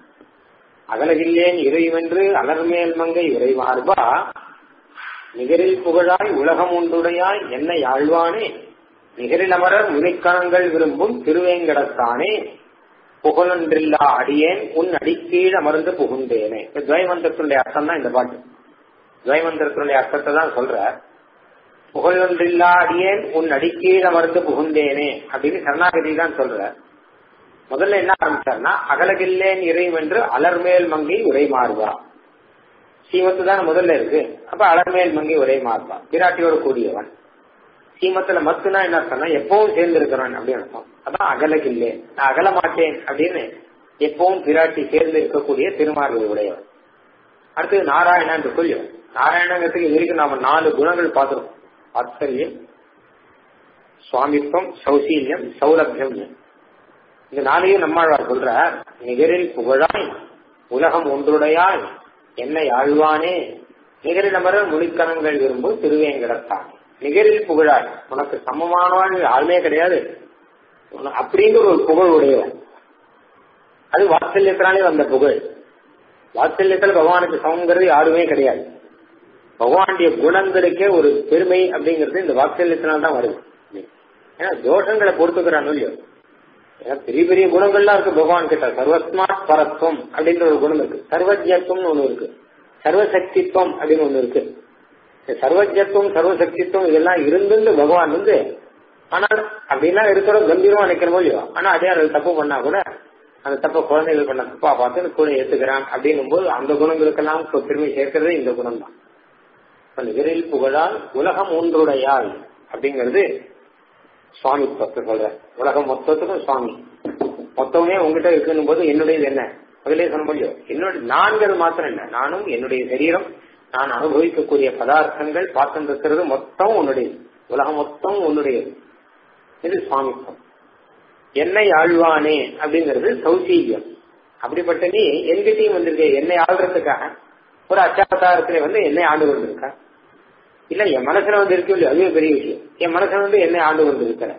அகலகில்லேன் இறைவென்று அலர்மேல் மங்கை இறைவார்பா நிகரில் புகழாய் உலகம் ஒன்றுடையாய் என்னை ஆழ்வானே நிகரில் அமரர் முனிக்கணங்கள் விரும்பும் திருவேங்கடத்தானே புகழொன்றில்லா அடியேன் உன் அடிக்கீழ் அமர்ந்து புகுந்தேனே துவைமந்திரத்தினுடைய அர்த்தம் தான் இந்த பாட்டு துவைமந்திரத்தினுடைய அர்த்தத்தை தான் சொல்ற புகழொன்றில்லா அடியேன் உன் அடிக்கீழ் அமர்ந்து புகுந்தேனே அப்படின்னு கருணாகதி தான் சொல்ற முதல்ல என்ன ஆரம்பிச்சார்னா அகலகில்லேன் இறைவென்று அலர்மேல் மங்கை உரை மாறுவா சீமத்து தான் முதல்ல இருக்கு அப்ப அலர்மேல் மங்கை உரை மாறுவா பிராட்டியோடு கூடியவன் சீமத்துல மத்துனா என்ன அர்த்தம்னா எப்பவும் சேர்ந்து இருக்கிறவன் அப்படின்னு அர்த்தம் அதான் அகலகில்லே நான் அகல மாட்டேன் அப்படின்னு எப்பவும் பிராட்டி சேர்ந்து இருக்கக்கூடிய திருமார்பு உடையவன் அடுத்து நாராயணன் சொல்லியும் நாராயணங்கிறதுக்கு இதுவரைக்கும் நாம நாலு குணங்கள் பார்க்கிறோம் ஆச்சரியம் சுவாமித்வம் சௌசீல்யம் சௌலபியம் இந்த நாளையும் நம்மாழ்வார் சொல்ற நிகரில் புகழாய் உலகம் ஒன்றுடையாய் என்னை ஆழ்வானே நிகரில் அமர முனிக்கணங்கள் விரும்பும் திருவேங்கடத்தான் நிகரில் புகழாய் உனக்கு சமமானவன் ஆளுமே கிடையாது அப்படிங்கிற ஒரு புகழ் உடையவன் அது வாத்சல்யத்தினாலே வந்த புகழ் வாத்சல்யத்தில் பகவானுக்கு சமங்கிறது யாருமே கிடையாது பகவானுடைய குணங்களுக்கே ஒரு பெருமை அப்படிங்கிறது இந்த வாத்சல்யத்தினால் தான் வருது ஏன்னா தோஷங்களை பொறுத்துக்கிறான் இல்லையோ ஏன்னா பெரிய பெரிய குணங்கள்லாம் இருக்கு பகவான் கிட்ட சர்வஸ்மாத் பரத்வம் அப்படின்ற ஒரு குணம் இருக்கு சர்வஜத்துவம்னு ஒண்ணு இருக்கு சர்வசக்தித்வம் அப்படின்னு ஒண்ணு இருக்கு சர்வஜத்துவம் சர்வசக்தித்துவம் இதெல்லாம் இருந்து பகவான் வந்து ஆனால் அப்படிலாம் இருக்கிற கம்பீரமா நினைக்கிறமோ இல்லையோ ஆனா அதே அது தப்பு பண்ணா கூட அந்த தப்ப குழந்தைகள் பண்ண தப்பா பார்த்து கூட ஏத்துக்கிறான் அப்படின்னும் போது அந்த குணங்களுக்கெல்லாம் பெருமை சேர்க்கிறது இந்த குணம் தான் நிகரில் புகழால் உலகம் ஒன்றுடையால் அப்படிங்கிறது சுவாமி பத்து சொல்ற உலகம் மொத்தத்துக்கும் சுவாமி மொத்தமே உங்ககிட்ட இருக்குன்னும் போது என்னுடையது என்ன அதிலே சொல்ல முடியும் என்னுடைய நான்கிறது மாத்திரம் இல்ல நானும் என்னுடைய சரீரம் நான் அனுபவிக்கக்கூடிய பதார்த்தங்கள் பார்த்து இருக்கிறது மொத்தம் உன்னுடையது உலகம் மொத்தம் உன்னுடையது இது சுவாமித்வம் என்னை ஆழ்வானே அப்படிங்கிறது சௌசீல்யம் அப்படிப்பட்ட நீ என்கிட்டயும் வந்திருக்க என்னை ஆள்றதுக்காக ஒரு அச்சாவதாரத்திலே வந்து என்னை ஆண்டு கொண்டிருக்க இல்ல என் மனசுல வந்து இருக்கு இல்லையோ அதுவே பெரிய விஷயம் என் மனசுல வந்து என்னை ஆண்டு கொண்டு இருக்கிற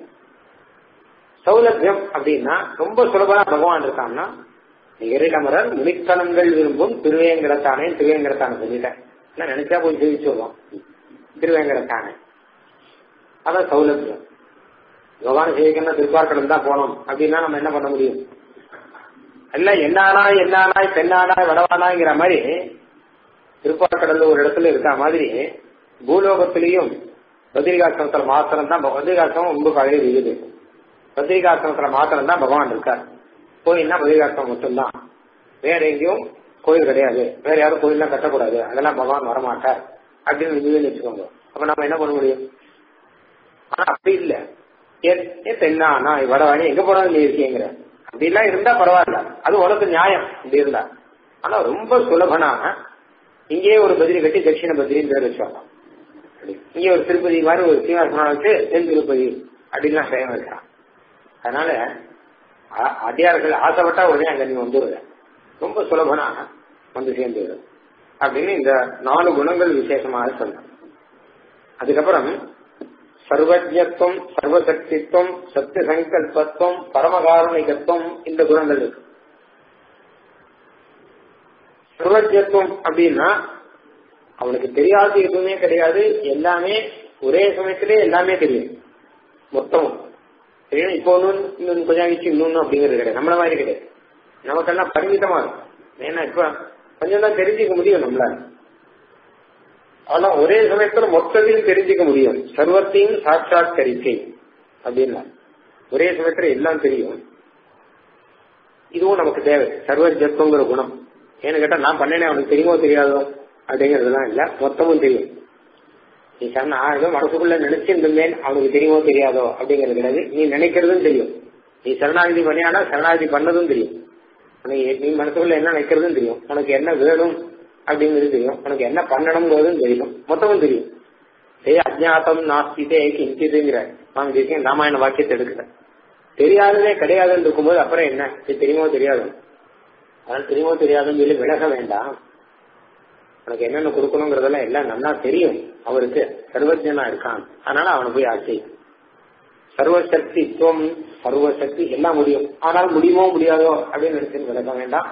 சௌலபியம் அப்படின்னா ரொம்ப சுலபமா பகவான் இருக்கான்னா நிகரிடமரர் முனிக்கணங்கள் விரும்பும் திருவேங்கடத்தானே திருவேங்கடத்தானே சொல்லிட்டேன் நினைச்சா போய் ஜெயிச்சு வருவோம் திருவேங்கடத்தானே அதான் சௌலபியம் பகவான் சேவிக்கணும் திருப்பார்க்கடம் தான் போனோம் அப்படின்னா நம்ம என்ன பண்ண முடியும் இல்ல என்னானாய் என்னானாய் பெண்ணானாய் வடவானாய்ங்கிற மாதிரி திருப்பார்க்கடல்ல ஒரு இடத்துல இருக்கா மாதிரி பூலோகத்திலையும் பத்ரிகாசிரமத்துல மாத்திரம் தான் பத்ரிகாசிரமம் ரொம்ப பழைய இருக்குது பத்ரிகாசிரமத்துல மாத்திரம் தான் பகவான் இருக்கார் கோயில்னா பத்ரிகாசிரமம் மட்டும்தான் வேற எங்கேயும் கோயில் கிடையாது வேற யாரும் கோயில்லாம் கட்டக்கூடாது அதெல்லாம் பகவான் வரமாட்டார் அப்படின்னு இருந்ததுன்னு வச்சுக்கோங்க அப்ப நம்ம என்ன பண்ண முடியும் ஆனா அப்படி இல்ல ஏன் தென்னா நான் வடவாணி எங்க போனாலும் நீ இருக்கீங்கிற அப்படிலாம் இருந்தா பரவாயில்ல அது உனக்கு நியாயம் அப்படி இருந்தா ஆனா ரொம்ப சுலபனாக இங்கேயே ஒரு பதிரி கட்டி தட்சிண பதிரின்னு பேர் வச்சுவாங்க இங்கே ஒரு திருப்பதி மாதிரி ஒரு சீனிவாசனம் வச்சு தென் திருப்பதி அப்படின்லாம் செய்ய வைக்கிறான் அதனால அடியார்கள் ஆசைப்பட்டா உடனே அங்க நீ வந்துடுற ரொம்ப சுலபனாக வந்து சேர்ந்துவிடு அப்படின்னு இந்த நாலு குணங்கள் விசேஷமாக சொல்றேன் அதுக்கப்புறம் சர்வஜத்துவம் சர்வசக்தித்துவம் சத்திய சங்கல்பத்துவம் பரமகாரணிகத்துவம் இந்த குணங்கள் இருக்கு சர்வஜத்துவம் அப்படின்னா அவனுக்கு தெரியாது எதுவுமே கிடையாது எல்லாமே ஒரே சமயத்திலே எல்லாமே தெரியும் மொத்தமும் தெரியும் இப்போ ஒன்று இன்னும் கொஞ்சம் ஆகிடுச்சு இன்னொன்னு அப்படிங்கிறது கிடையாது நம்மள மாதிரி கிடையாது நமக்கெல்லாம் பரிமிதமா இருக்கும் ஏன்னா இப்ப கொஞ்சம் தான் தெரிஞ்சுக்க முடியும் நம்மளால ஆனா ஒரே சமயத்துல மொத்தத்தையும் தெரிஞ்சுக்க முடியும் சர்வத்தையும் சாட்சாத் கரிக்கை அப்படின்னா ஒரே சமயத்துல எல்லாம் தெரியும் இதுவும் நமக்கு தேவை சர்வஜத்துவங்கிற குணம் ஏன்னு கேட்டா நான் பண்ணேனே அவனுக்கு தெரியுமோ தெரியாதோ அப்படிங்கறதுலாம் இல்ல மொத்தமும் தெரியும் நீ சொன்ன ஏதோ மனசுக்குள்ள நினைச்சிருந்தேன் அவனுக்கு தெரியுமோ தெரியாதோ அப்படிங்கிறது கிடையாது நீ நினைக்கிறதும் தெரியும் நீ சரணாகதி பண்ணியானா சரணாகதி பண்ணதும் தெரியும் உனக்கு நீ மனசுக்குள்ள என்ன நினைக்கிறதும் தெரியும் உனக்கு என்ன வேணும் அப்படிங்கிறது தெரியும் உனக்கு என்ன பண்ணணுங்கிறதும் தெரியும் மொத்தமும் தெரியும் ஏ அஜாத்தம் நாஸ்திதே கிஞ்சிதுங்கிற சுவாமி தேசியம் ராமாயண வாக்கியத்தை எடுக்கிற தெரியாததே கிடையாதுன்னு இருக்கும்போது அப்புறம் என்ன இது தெரியுமோ தெரியாது அதனால தெரியுமோ தெரியாதுன்னு சொல்லி விலக வேண்டாம் உனக்கு என்னென்ன கொடுக்கணுங்கிறதெல்லாம் எல்லாம் நல்லா தெரியும் அவருக்கு சர்வஜனா இருக்கான் அதனால அவனை போய் ஆசை சர்வசக்தி துவம் சர்வசக்தி எல்லாம் முடியும் ஆனால் முடியுமோ முடியாதோ அப்படின்னு நினைச்சு விளக்க வேண்டாம்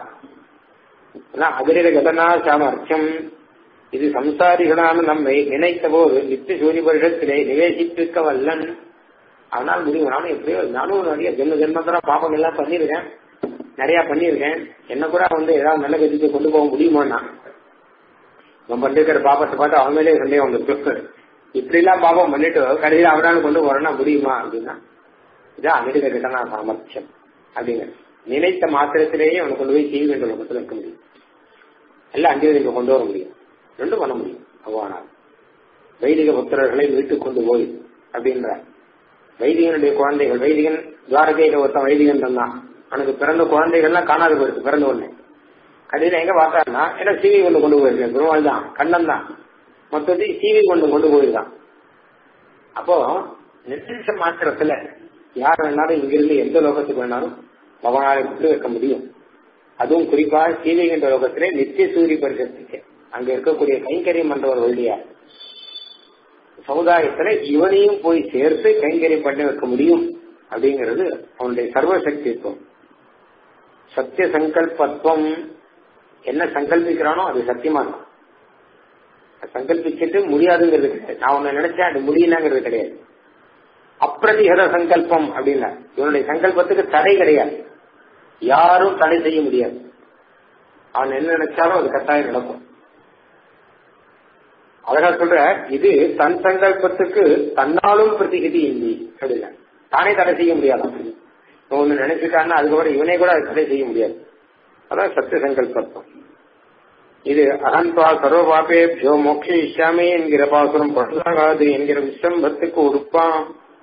அதிர கதனா சாமர்த்தியம் இது சம்சாரிகளான நம்மை நினைத்த போது நித்திய சூரிய வருஷத்திலே நிவேசித்திருக்க வல்லன் அவனால் முடியும் நானும் எப்படியோ நானும் நிறைய ஜென்ம ஜென்மந்தரா பாப்பம் எல்லாம் பண்ணிருக்கேன் நிறைய பண்ணிருக்கேன் என்ன கூட வந்து ஏதாவது நல்ல கதிக்கு கொண்டு போக முடியுமான்னா நம்ம பண்ணிருக்கிற பாப்பத்தை பார்த்து அவன் மேலே சந்தேகம் வந்துருக்கு இப்படி எல்லாம் பாப்பம் பண்ணிட்டு கடைசியில் அவனால கொண்டு போறேன்னா முடியுமா அப்படின்னா இதான் அமெரிக்க கிட்டனா சாமர்த்தியம் அப்படிங்க நினைத்த மாத்திரத்திலேயே அவனை கொண்டு போய் செய்ய வேண்டிய லோகத்தில் இருக்க முடியும் எல்லாம் அங்கே கொண்டு வர முடியும் ரெண்டும் பண்ண முடியும் பகவானால் வைதிக புத்திரர்களை வீட்டுக்கு கொண்டு போய் அப்படின்ற வைதிகனுடைய குழந்தைகள் வைதிகன் துவாரகையில ஒருத்தன் வைதிகன் தான் அவனுக்கு பிறந்த குழந்தைகள்லாம் காணாது போயிருக்கு பிறந்த உடனே கடையில எங்க பார்த்தாருன்னா ஏன்னா சீவி கொண்டு கொண்டு போயிருக்கேன் பெருமாள் தான் கண்ணன் தான் மொத்தத்தையும் சீவி கொண்டு கொண்டு போயிருக்கான் அப்போ நிர்தேச மாத்திரத்துல யார் வேணாலும் இங்கிருந்து எந்த லோகத்துக்கு வேணாலும் பகவானை விட்டு வைக்க முடியும் அதுவும் குறிப்பாக சீவிகின்ற லோகத்திலே நித்திய சூரிய பரிசத்துக்கு அங்க இருக்கக்கூடிய கைங்கரியம் பண்றவர் வழியா சமுதாயத்துல இவனையும் போய் சேர்த்து கைங்கரியம் பண்ணி வைக்க முடியும் அப்படிங்கிறது அவனுடைய சர்வசக்தித்துவம் சத்திய சங்கல்பத்துவம் என்ன சங்கல்பிக்கிறானோ அது சத்தியமா இருக்கும் சங்கல்பிச்சுட்டு முடியாதுங்கிறது கிடையாது நான் உன்னை நினைச்சேன் அது முடியலங்கிறது கிடையாது அப்பிரதிகத சங்கல்பம் அப்படின்னா இவனுடைய சங்கல்பத்துக்கு தடை கிடையாது யாரும் தடை செய்ய முடியாது அவன் என்ன நினைச்சாலும் அது கட்டாயம் நடக்கும் அழகா சொல்ற இது தன் சங்கல்பத்துக்கு தன்னாலும் பிரதிகதி இல்லை அப்படின்னா தானே தடை செய்ய முடியாது ஒண்ணு நினைச்சுட்டான்னா அதுக்கப்புறம் இவனே கூட தடை செய்ய முடியாது அதான் சத்திய சங்கல்பம் இது அகந்தா சர்வபாபேபியோ மோட்ச இஷ்யாமே என்கிற பாசுரம் படுதாகாது என்கிற விசம்பத்துக்கு உறுப்பான்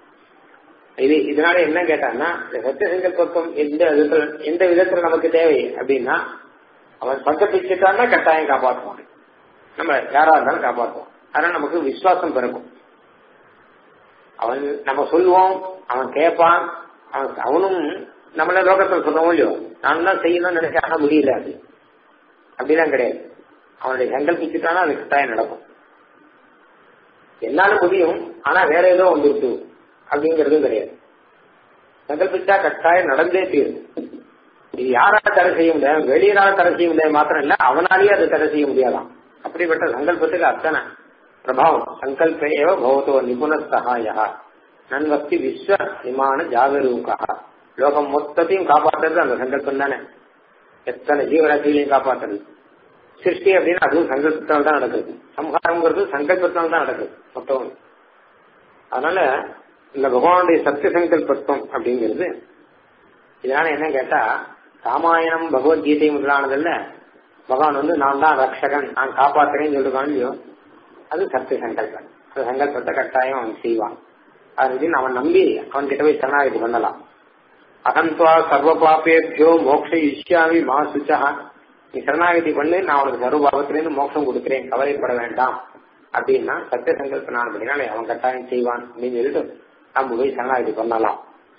இது இதனால என்ன கேட்டான்னா சத்திய சங்கல்பம் எந்த விதத்துல எந்த விதத்துல நமக்கு தேவை அப்படின்னா அவன் சங்கப்பிச்சுட்டான்னா கட்டாயம் காப்பாற்றுவான் நம்ம யாரா இருந்தாலும் காப்பாற்றுவோம் அதனால நமக்கு விசுவாசம் பிறக்கும் அவன் நம்ம சொல்லுவோம் அவன் கேட்பான் அவன் அவனும் நம்மள லோகத்தில் சொல்றோம் இல்லையோ நான் தான் செய்யணும்னு நினைச்சா ஆனா முடியல அது அப்படிலாம் கிடையாது அவனுடைய சங்கல்பிச்சுட்டானா அது கட்டாயம் நடக்கும் என்னால முடியும் ஆனா வேற ஏதோ வந்துருக்கு அப்படிங்கறதும் கிடையாது சங்கல்பிச்சா கட்டாயம் நடந்தே தீரும் இது யாரால தடை செய்ய முடியாது வெளியனால தடை செய்ய முடியாது மாத்திரம் இல்ல அவனாலேயே அதை தடை செய்ய முடியாதாம் அப்படிப்பட்ட சங்கல்பத்துக்கு அத்தனை பிரபாவம் சங்கல்ப ஏவ பவத்தோ நிபுண சகாயா நன்வக்தி விஸ்வ விமான ஜாகரூகா லோகம் மொத்தத்தையும் காப்பாற்றுறது அந்த சங்கல்பம் தானே எத்தனை ஜீவராசிகளையும் காப்பாற்றுறது சிருஷ்டி அப்படின்னு அதுவும் சங்கல்பத்தால் தான் நடக்குது சம்ஹாரம்ங்கிறது சங்கல்பத்தால் தான் நடக்குது மொத்தம் அதனால இந்த பகவானுடைய சத்திய சங்கல்பத்துவம் அப்படிங்கிறது இதனால என்ன கேட்டா ராமாயணம் பகவத்கீதை முதலானதுல பகவான் வந்து நான் தான் ரக்ஷகன் நான் காப்பாத்துறேன்னு சொல்லிருக்கான் இல்லையோ அது சத்திய சங்கல்பம் அந்த சங்கல்பத்தை கட்டாயம் அவன் செய்வான் அது அவன் நம்பி அவன் கிட்ட போய் சரணாகதி பண்ணலாம் அகந்த்வா சர்வ பாப்பேபியோ மோக்ஷ இஷ்யாமி மா சுச்சா நீ சரணாகதி பண்ணு நான் அவனுக்கு சர்வ பாவத்திலிருந்து மோட்சம் கொடுக்கிறேன் கவலைப்பட வேண்டாம் அப்படின்னா சத்திய சங்கல்பனான அப்படின்னாலே அவன் கட்டாயம் செய்வான் அப்படின்னு சொல்லிட்டு நம்ம போய் சரணாகதி பண்ணலாம்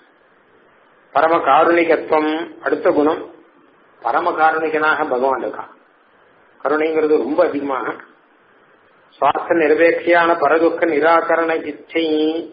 பரம காருணிகத்துவம் அடுத்த குணம் பரம காருணிகனாக பகவான் இருக்கான் கருணைங்கிறது ரொம்ப அதிகமாக சுவார்த்த நிரபேட்சியான பரதுக்க நிராகரண இச்சை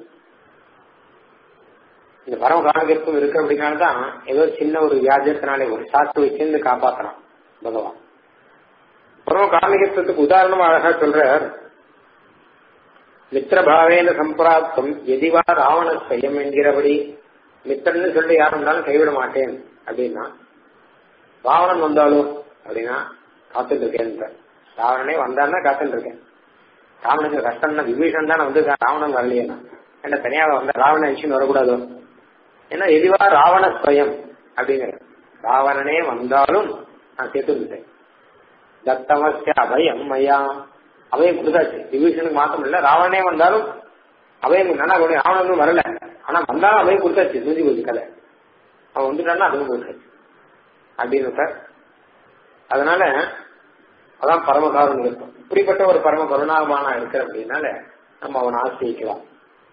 இந்த பரம காரணகத்துவம் இருக்கு அப்படின்னால்தான் ஏதோ சின்ன ஒரு வியாஜத்தினாலே ஒரு சாத்து வச்சிருந்து காப்பாத்தலாம் பகவான் பரம காரணிகத்துவத்துக்கு உதாரணமா அழகா சொல்றார் மித்திரபாவேன சம்பிராப்தம் எதிவா ராவண ஸ்வயம் என்கிறபடி மித்திரன்னு சொல்லி யாரும் இருந்தாலும் கைவிட மாட்டேன் அப்படின்னா ராவணன் வந்தாலும் அப்படின்னா காத்துட்டு இருக்கேன் ராவணனே வந்தான்னா காத்துட்டு இருக்கேன் ராவனுக்கு கஷ்டம்னா விபீஷன் தானே வந்து ராவணன் வரலையேனா என்ன தனியாக வந்த ராவண விஷயம் வரக்கூடாதோ ஏன்னா எதுவா ராவண ஸ்வயம் அப்படிங்கிற ராவணனே வந்தாலும் நான் சேர்த்துக்கிட்டேன் தத்தமஸ்ய அபயம் மையா அபயம் கொடுத்தாச்சு விபீஷனுக்கு மாத்திரம் இல்ல ராவணனே வந்தாலும் அபயம் நல்லா ராவணனும் வரல ஆனா வந்தாலும் அபயம் கொடுத்தாச்சு தூஞ்சி போச்சு கதை அவன் வந்துட்டான்னா அதுவும் கொடுத்தாச்சு அப்படின்னு சார் அதனால அதான் பரமகாரம் இருக்கும் இப்படிப்பட்ட ஒரு பரம கருணாபானா இருக்கிற அப்படின்னால நம்ம அவனை ஆசிரிக்கலாம்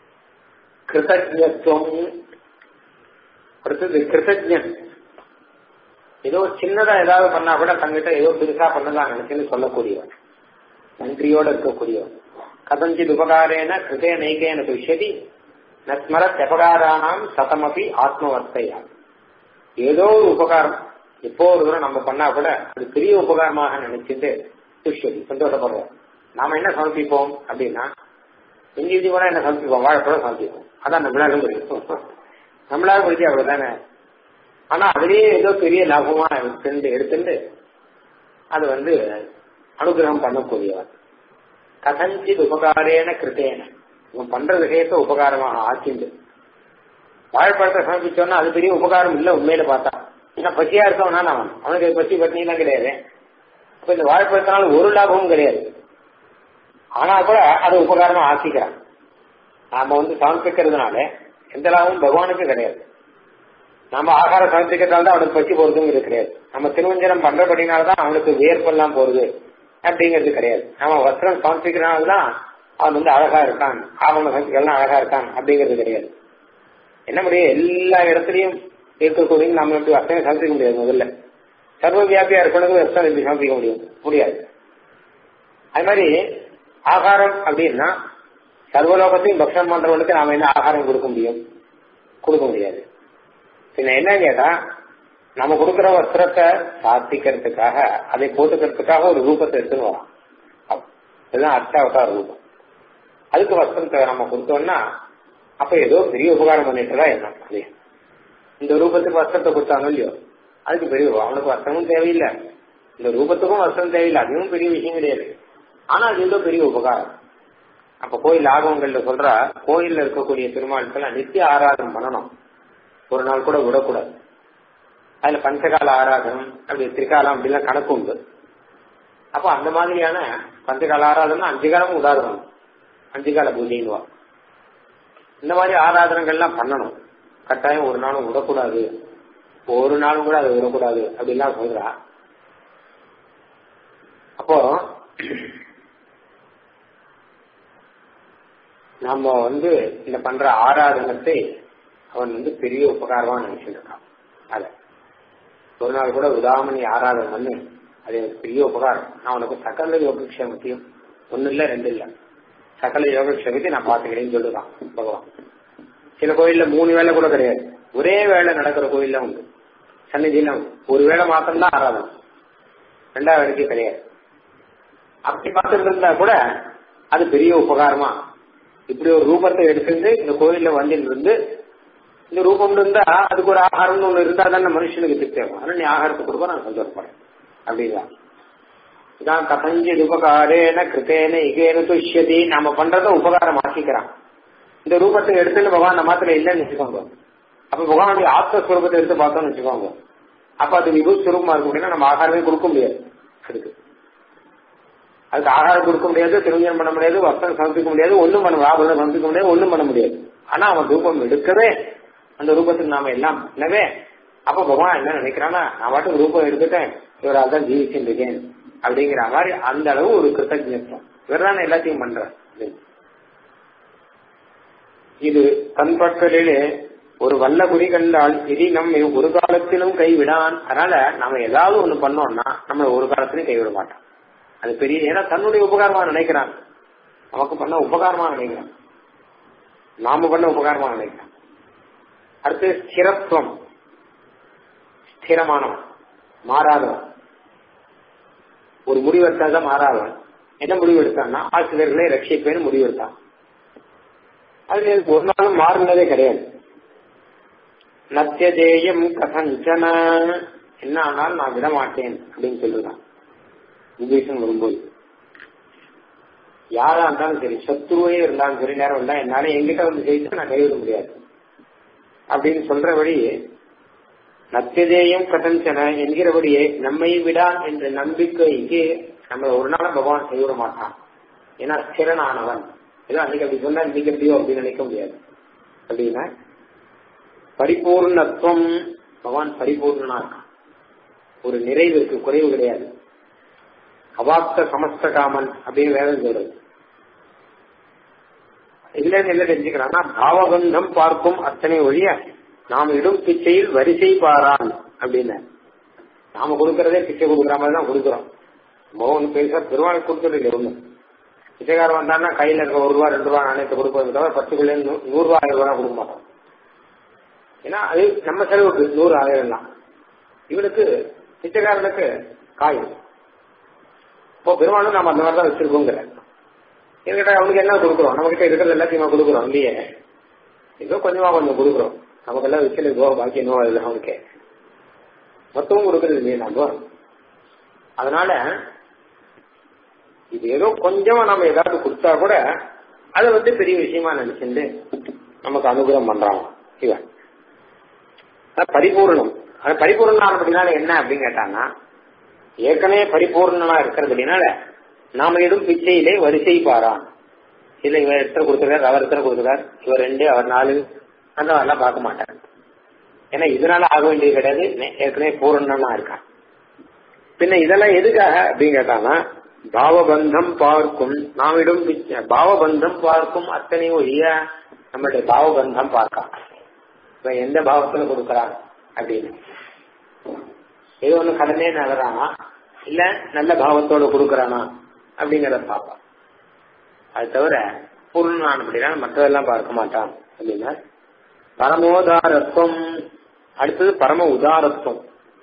கிருதஜத்துவம் அடுத்தது கிருதஜன் ஏதோ சின்னதா ஏதாவது பண்ணா கூட தங்கிட்ட ஏதோ பெருசா பண்ணலாம் நினைச்சுன்னு சொல்லக்கூடியவன் நன்றியோட இருக்கக்கூடியவன் கதஞ்சித் உபகாரேன கிருதே நைகேன துஷ்யதி நஸ்மரத் எபகாரானாம் சதமபி ஆத்மவர்த்தையா ஏதோ ஒரு உபகாரம் எப்போ ஒரு தூரம் நம்ம பண்ணா கூட அது பெரிய உபகாரமாக நினைச்சிட்டு துஷ்யதி சந்தோஷப்படுறோம் நாம என்ன சமர்ப்பிப்போம் அப்படின்னா இஞ்சி இஞ்சி கூட என்ன சமர்ப்பிப்போம் வாழைப்பழம் சமர்ப்பிப்போம் அதான் நம்மளாலும் முடியும் நம்மளால முடிஞ்சு அவ்வளவுதானே ஆனா அதுலயே ஏதோ பெரிய லாபமா எடுத்துட்டு எடுத்துட்டு அது வந்து அனுகிரகம் பண்ணக்கூடியவன் கதஞ்சித் உபகாரேன கிருத்தேன இவன் பண்ற விஷயத்த உபகாரமாக ஆக்கிண்டு வாழைப்பழத்தை சமர்ப்பிச்சோன்னா அது பெரிய உபகாரம் இல்ல உண்மையில பார்த்தா ஏன்னா பசியா இருக்கவனா அவன் அவனுக்கு பசி பட்னிலாம் கிடையாது இப்ப இந்த வாழைப்பழத்தினால ஒரு லாபமும் கிடையாது ஆனா கூட அதை உபகாரமா ஆக்கிக்கிறான் நாம வந்து சமர்ப்பிக்கிறதுனால எந்த லாபமும் பகவானுக்கு கிடையாது நம்ம ஆகாரம் சமர்ப்பிக்கிறதால தான் அவனுக்கு பசி போறதுங்கிறது கிடையாது நம்ம திருவஞ்சனம் பண்றபடினால்தான் அவனுக்கு வியர்ப்பெல்லாம் போறது அப்படிங்கிறது கிடையாது நம்ம வஸ்திரம் சமர்ப்பிக்கிறனால்தான் அவன் வந்து அழகா இருக்கான் ஆவண சமர்ப்பிக்கலாம் அழகா இருக்கான் அப்படிங்கிறது கிடையாது என்ன முடியும் எல்லா இடத்துலயும் இருக்கக்கூடிய நம்ம வந்து வஸ்திரம் சமர்ப்பிக்க முடியாது முதல்ல சர்வ வியாபியா இருக்கணும் வஸ்திரம் எப்படி சமர்ப்பிக்க முடியும் முடியாது அது மாதிரி ஆகாரம் அப்படின்னா சர்வலோகத்தையும் பக்ஷம் பண்றவனுக்கு நாம என்ன ஆகாரம் கொடுக்க முடியும் கொடுக்க முடியாது பின்ன என்ன கேட்டா நம்ம கொடுக்கிற வஸ்திரத்தை சாத்திக்கிறதுக்காக அதை போட்டுக்கிறதுக்காக ஒரு ரூபத்தை எடுத்துன்னு வரோம் இதுதான் அர்த்தாவதார ரூபம் அதுக்கு வஸ்திரத்தை நம்ம கொடுத்தோம்னா அப்ப ஏதோ பெரிய உபகாரம் பண்ணிட்டுதா என்ன அது இந்த ரூபத்துக்கு வஸ்திரத்தை கொடுத்தாங்க இல்லையோ அதுக்கு பெரிய அவனுக்கு வஸ்திரமும் தேவையில்லை இந்த ரூபத்துக்கும் வஸ்திரம் தேவையில்லை அதுவும் பெரிய விஷயம் கிடையாது ஆனா அது ஏதோ பெரிய உபகாரம் அப்ப கோயில் ஆகவங்கள்ல சொல்ற கோயில்ல இருக்கக்கூடிய திருமாளுக்கெல்லாம் நித்திய ஆராதனம் பண்ணணும் ஒரு நாள் கூட விடக்கூடாது அதுல பஞ்சகால ஆராதனம் அப்படி திரிகாலம் அப்படிலாம் கணக்கு உண்டு அப்ப அந்த மாதிரியான பஞ்சகால ஆராதனை அஞ்சு காலமும் உதாரணம் அஞ்சு கால பூஜைன்னுவா இந்த மாதிரி ஆராதனைகள்லாம் பண்ணணும் கட்டாயம் ஒரு நாளும் விடக்கூடாது ஒரு நாளும் கூட அதை விடக்கூடாது அப்படிலாம் சொல்றா அப்போ நம்ம வந்து இந்த பண்ற ஆராதனத்தை அவன் வந்து பெரிய உபகாரமா நினைச்சிட்டு இருக்கான் அத ஒரு நாள் கூட விடாமணி ஆராதனை பண்ணு அது எனக்கு பெரிய உபகாரம் நான் உனக்கு சகல யோகக்ஷேமத்தையும் ஒன்னு இல்ல ரெண்டு இல்ல சகல யோகக்ஷேமத்தையும் நான் பாத்துக்கிறேன்னு சொல்லுதான் பகவான் சில கோயில்ல மூணு வேலை கூட கிடையாது ஒரே வேலை நடக்கிற கோயில்ல உண்டு சன்னிதியில ஒரு வேலை மாத்திரம்தான் ஆராதனை ரெண்டாவது வேலைக்கு கிடையாது அப்படி பார்த்துட்டு இருந்தா கூட அது பெரிய உபகாரமா இப்படி ஒரு ரூபத்தை எடுத்துட்டு இந்த கோயில்ல வந்துட்டு இருந்து இந்த ரூபம் இருந்தா அதுக்கு ஒரு ஆகாரம்னு ஒண்ணு இருந்தா தானே மனுஷனுக்கு திருப்தி ஆகும் அதனால நீ ஆகாரத்தை கொடுக்க நான் சந்தோஷப்படுறேன் அப்படிதான் இதான் கதஞ்சி உபகாரேன கிருத்தேன இகேன துஷ்யதி நாம பண்றத உபகாரம் ஆக்கிக்கிறான் இந்த ரூபத்தை எடுத்துட்டு பகவான் நம்ம மாத்திரம் இல்லைன்னு வச்சுக்கோங்க அப்ப பகவானுடைய ஆத்மஸ்வரூபத்தை எடுத்து பார்த்தோம்னு வச்சுக்கோங்க அப்ப அது விபூ சுரூபமா இருக்கும் அப்படின்னா நம்ம ஆகாரமே கொடுக்க முடியாது அதுக்கு அதுக்கு ஆகாரம் கொடுக்க முடியாது திருமணம் பண்ண முடியாது வஸ்திரம் சமர்ப்பிக்க முடியாது ஒண்ணும் பண்ண லாபம் சமர்ப்பிக்க முடியாது ஒண்ணும் பண்ண முடியாது ஆனா அவன் ரூபம் எடுக்கவே அந்த ரூபத்துக்கு நாம எல்லாம் பண்ணவே அப்ப பகவான் என்ன நினைக்கிறான்னா நான் பாட்டுக்கு ரூபம் எடுத்துட்டேன் இவரால் தான் ஜீவிச்சுட்டு இருக்கேன் அப்படிங்கிற மாதிரி அந்த அளவு ஒரு கிருத்தஜத்துவம் இவர் தான் எல்லாத்தையும் பண்ற இது தன்பற்களிலே ஒரு வல்ல குறி கண்டால் இனி நம்மை ஒரு காலத்திலும் கைவிடான் அதனால நம்ம ஏதாவது ஒண்ணு பண்ணோம்னா நம்மள ஒரு காலத்திலும் கைவிட மாட்டான் அது பெரிய ஏன்னா தன்னுடைய உபகாரமா நினைக்கிறான் நமக்கு பண்ண உபகாரமா நினைக்கிறான் நாம பண்ண உபகாரமா நினைக்கிறான் அடுத்து ஸ்திரத்துவம் ஸ்திரமானவன் மாறாதவன் ஒரு முடிவு எடுத்தாதான் மாறாதவன் என்ன முடிவு எடுத்தான்னா ஆசிரியர்களை ரட்சிப்பேன்னு முடிவு எடுத்தான் அது ஒரு நாளும் மாறுனதே கிடையாது நத்தியதேயம் கதஞ்சன என்ன ஆனாலும் நான் விட மாட்டேன் அப்படின்னு சொல்லுதான் விபீஷன் வரும்போது யாரா இருந்தாலும் சரி சத்ருவே இருந்தாலும் சரி நேரம் இருந்தா என்னால எங்கிட்ட வந்து ஜெயிச்சா நான் கைவிட முடியாது அப்படின்னு சொல்றபடி நத்தியதேயம் கதஞ்சன என்கிறபடியே நம்மை விடா என்ற நம்பிக்கைக்கு நம்ம ஒரு நாள் பகவான் செய்விட மாட்டான் ஏன்னா ஸ்திரனானவன் ஏதோ அன்னைக்கு அப்படி சொன்னா இன்னைக்கு எப்படியோ அப்படின்னு நினைக்க முடியாது அப்படின்னா பரிபூர்ணத்துவம் பகவான் பரிபூர்ணனா இருக்கான் ஒரு நிறைவு இருக்கு குறைவு கிடையாது அவாப்த சமஸ்த காமன் அப்படின்னு வேதம் சொல்றது இதுல இருந்து என்ன தெரிஞ்சுக்கிறான்னா பாவபந்தம் பார்க்கும் அத்தனை ஒழிய நாம் இடும் பிச்சையில் வரிசை பாரான் அப்படின்னு நாம கொடுக்கறதே பிச்சை கொடுக்குற மாதிரி தான் கொடுக்குறோம் மோகன் பெருசா பெருமாள் கொடுத்தது இல்லை ஒண்ணு பிச்சைக்காரன் வந்தான்னா கையில இருக்க ஒரு ரூபா ரெண்டு ரூபா நாணயத்தை கொடுப்பது தவிர பத்துக்குள்ள நூறு ரூபா ஆயிரம் ரூபா கொடுக்க மாட்டோம் ஏன்னா அது நம்ம செலவுக்கு நூறு ஆயிரம் தான் இவனுக்கு பிச்சைக்காரனுக்கு காய் இப்போ பெருமாளும் நம்ம அந்த மாதிரி தான் வச்சிருக்கோங்கிற என்கிட்ட அவனுக்கு என்ன கொடுக்குறோம் நம்ம கிட்ட இருக்கிறது எல்லாத்தையும் கொடுக்குறோம் இல்லையே ஏதோ கொஞ்சமா கொஞ்சம் கொடுக்குறோம் நமக்கெல்லாம் வச்சு போக பாக்கி என்னவோ இல்லை அவனுக்கு மொத்தமும் கொடுக்கறது இல்லையே நம்ம அதனால இது ஏதோ கொஞ்சமா நம்ம ஏதாவது கொடுத்தா கூட அதை வந்து பெரிய விஷயமா நினைச்சுட்டு நமக்கு அனுகிரகம் பண்றாங்க இவன் பரிபூர்ணம் அது பரிபூர்ணம் அப்படின்னால என்ன அப்படின்னு கேட்டாங்கன்னா ஏற்கனவே பரிபூர்ணமா இருக்கிறது அப்படின்னால நாம எதுவும் பிச்சையிலே வரிசை பாரான் இல்ல இவர் எத்தனை கொடுத்துருக்காரு அவர் எத்தனை கொடுத்துருக்கார் இவர் ரெண்டு அவர் நாலு அந்த மாதிரிலாம் பார்க்க மாட்டார் ஏன்னா இதனால ஆக வேண்டியது கிடையாது ஏற்கனவே பூரணமா இருக்கான் பின்ன இதெல்லாம் எதுக்காக அப்படின்னு கேட்டாங்கன்னா பாவபந்தம் பார்க்கும் நாமிடம் பாவபந்தம் பார்க்கும் அத்தனை ஒழிய நம்மளுடைய பாவபந்தம் பார்க்கலாம் இப்ப எந்த பாவத்துல கொடுக்கறான் அப்படின்னு ஏதோ ஒண்ணு கடனே நகரானா இல்ல நல்ல பாவத்தோட கொடுக்கறானா அப்படிங்கறத பார்ப்பான் அது தவிர பூர்ணான் அப்படின்னா மற்றதெல்லாம் பார்க்க மாட்டான் அப்படின்னா பரமோதாரத்துவம் அடுத்தது பரம உதாரத்துவம்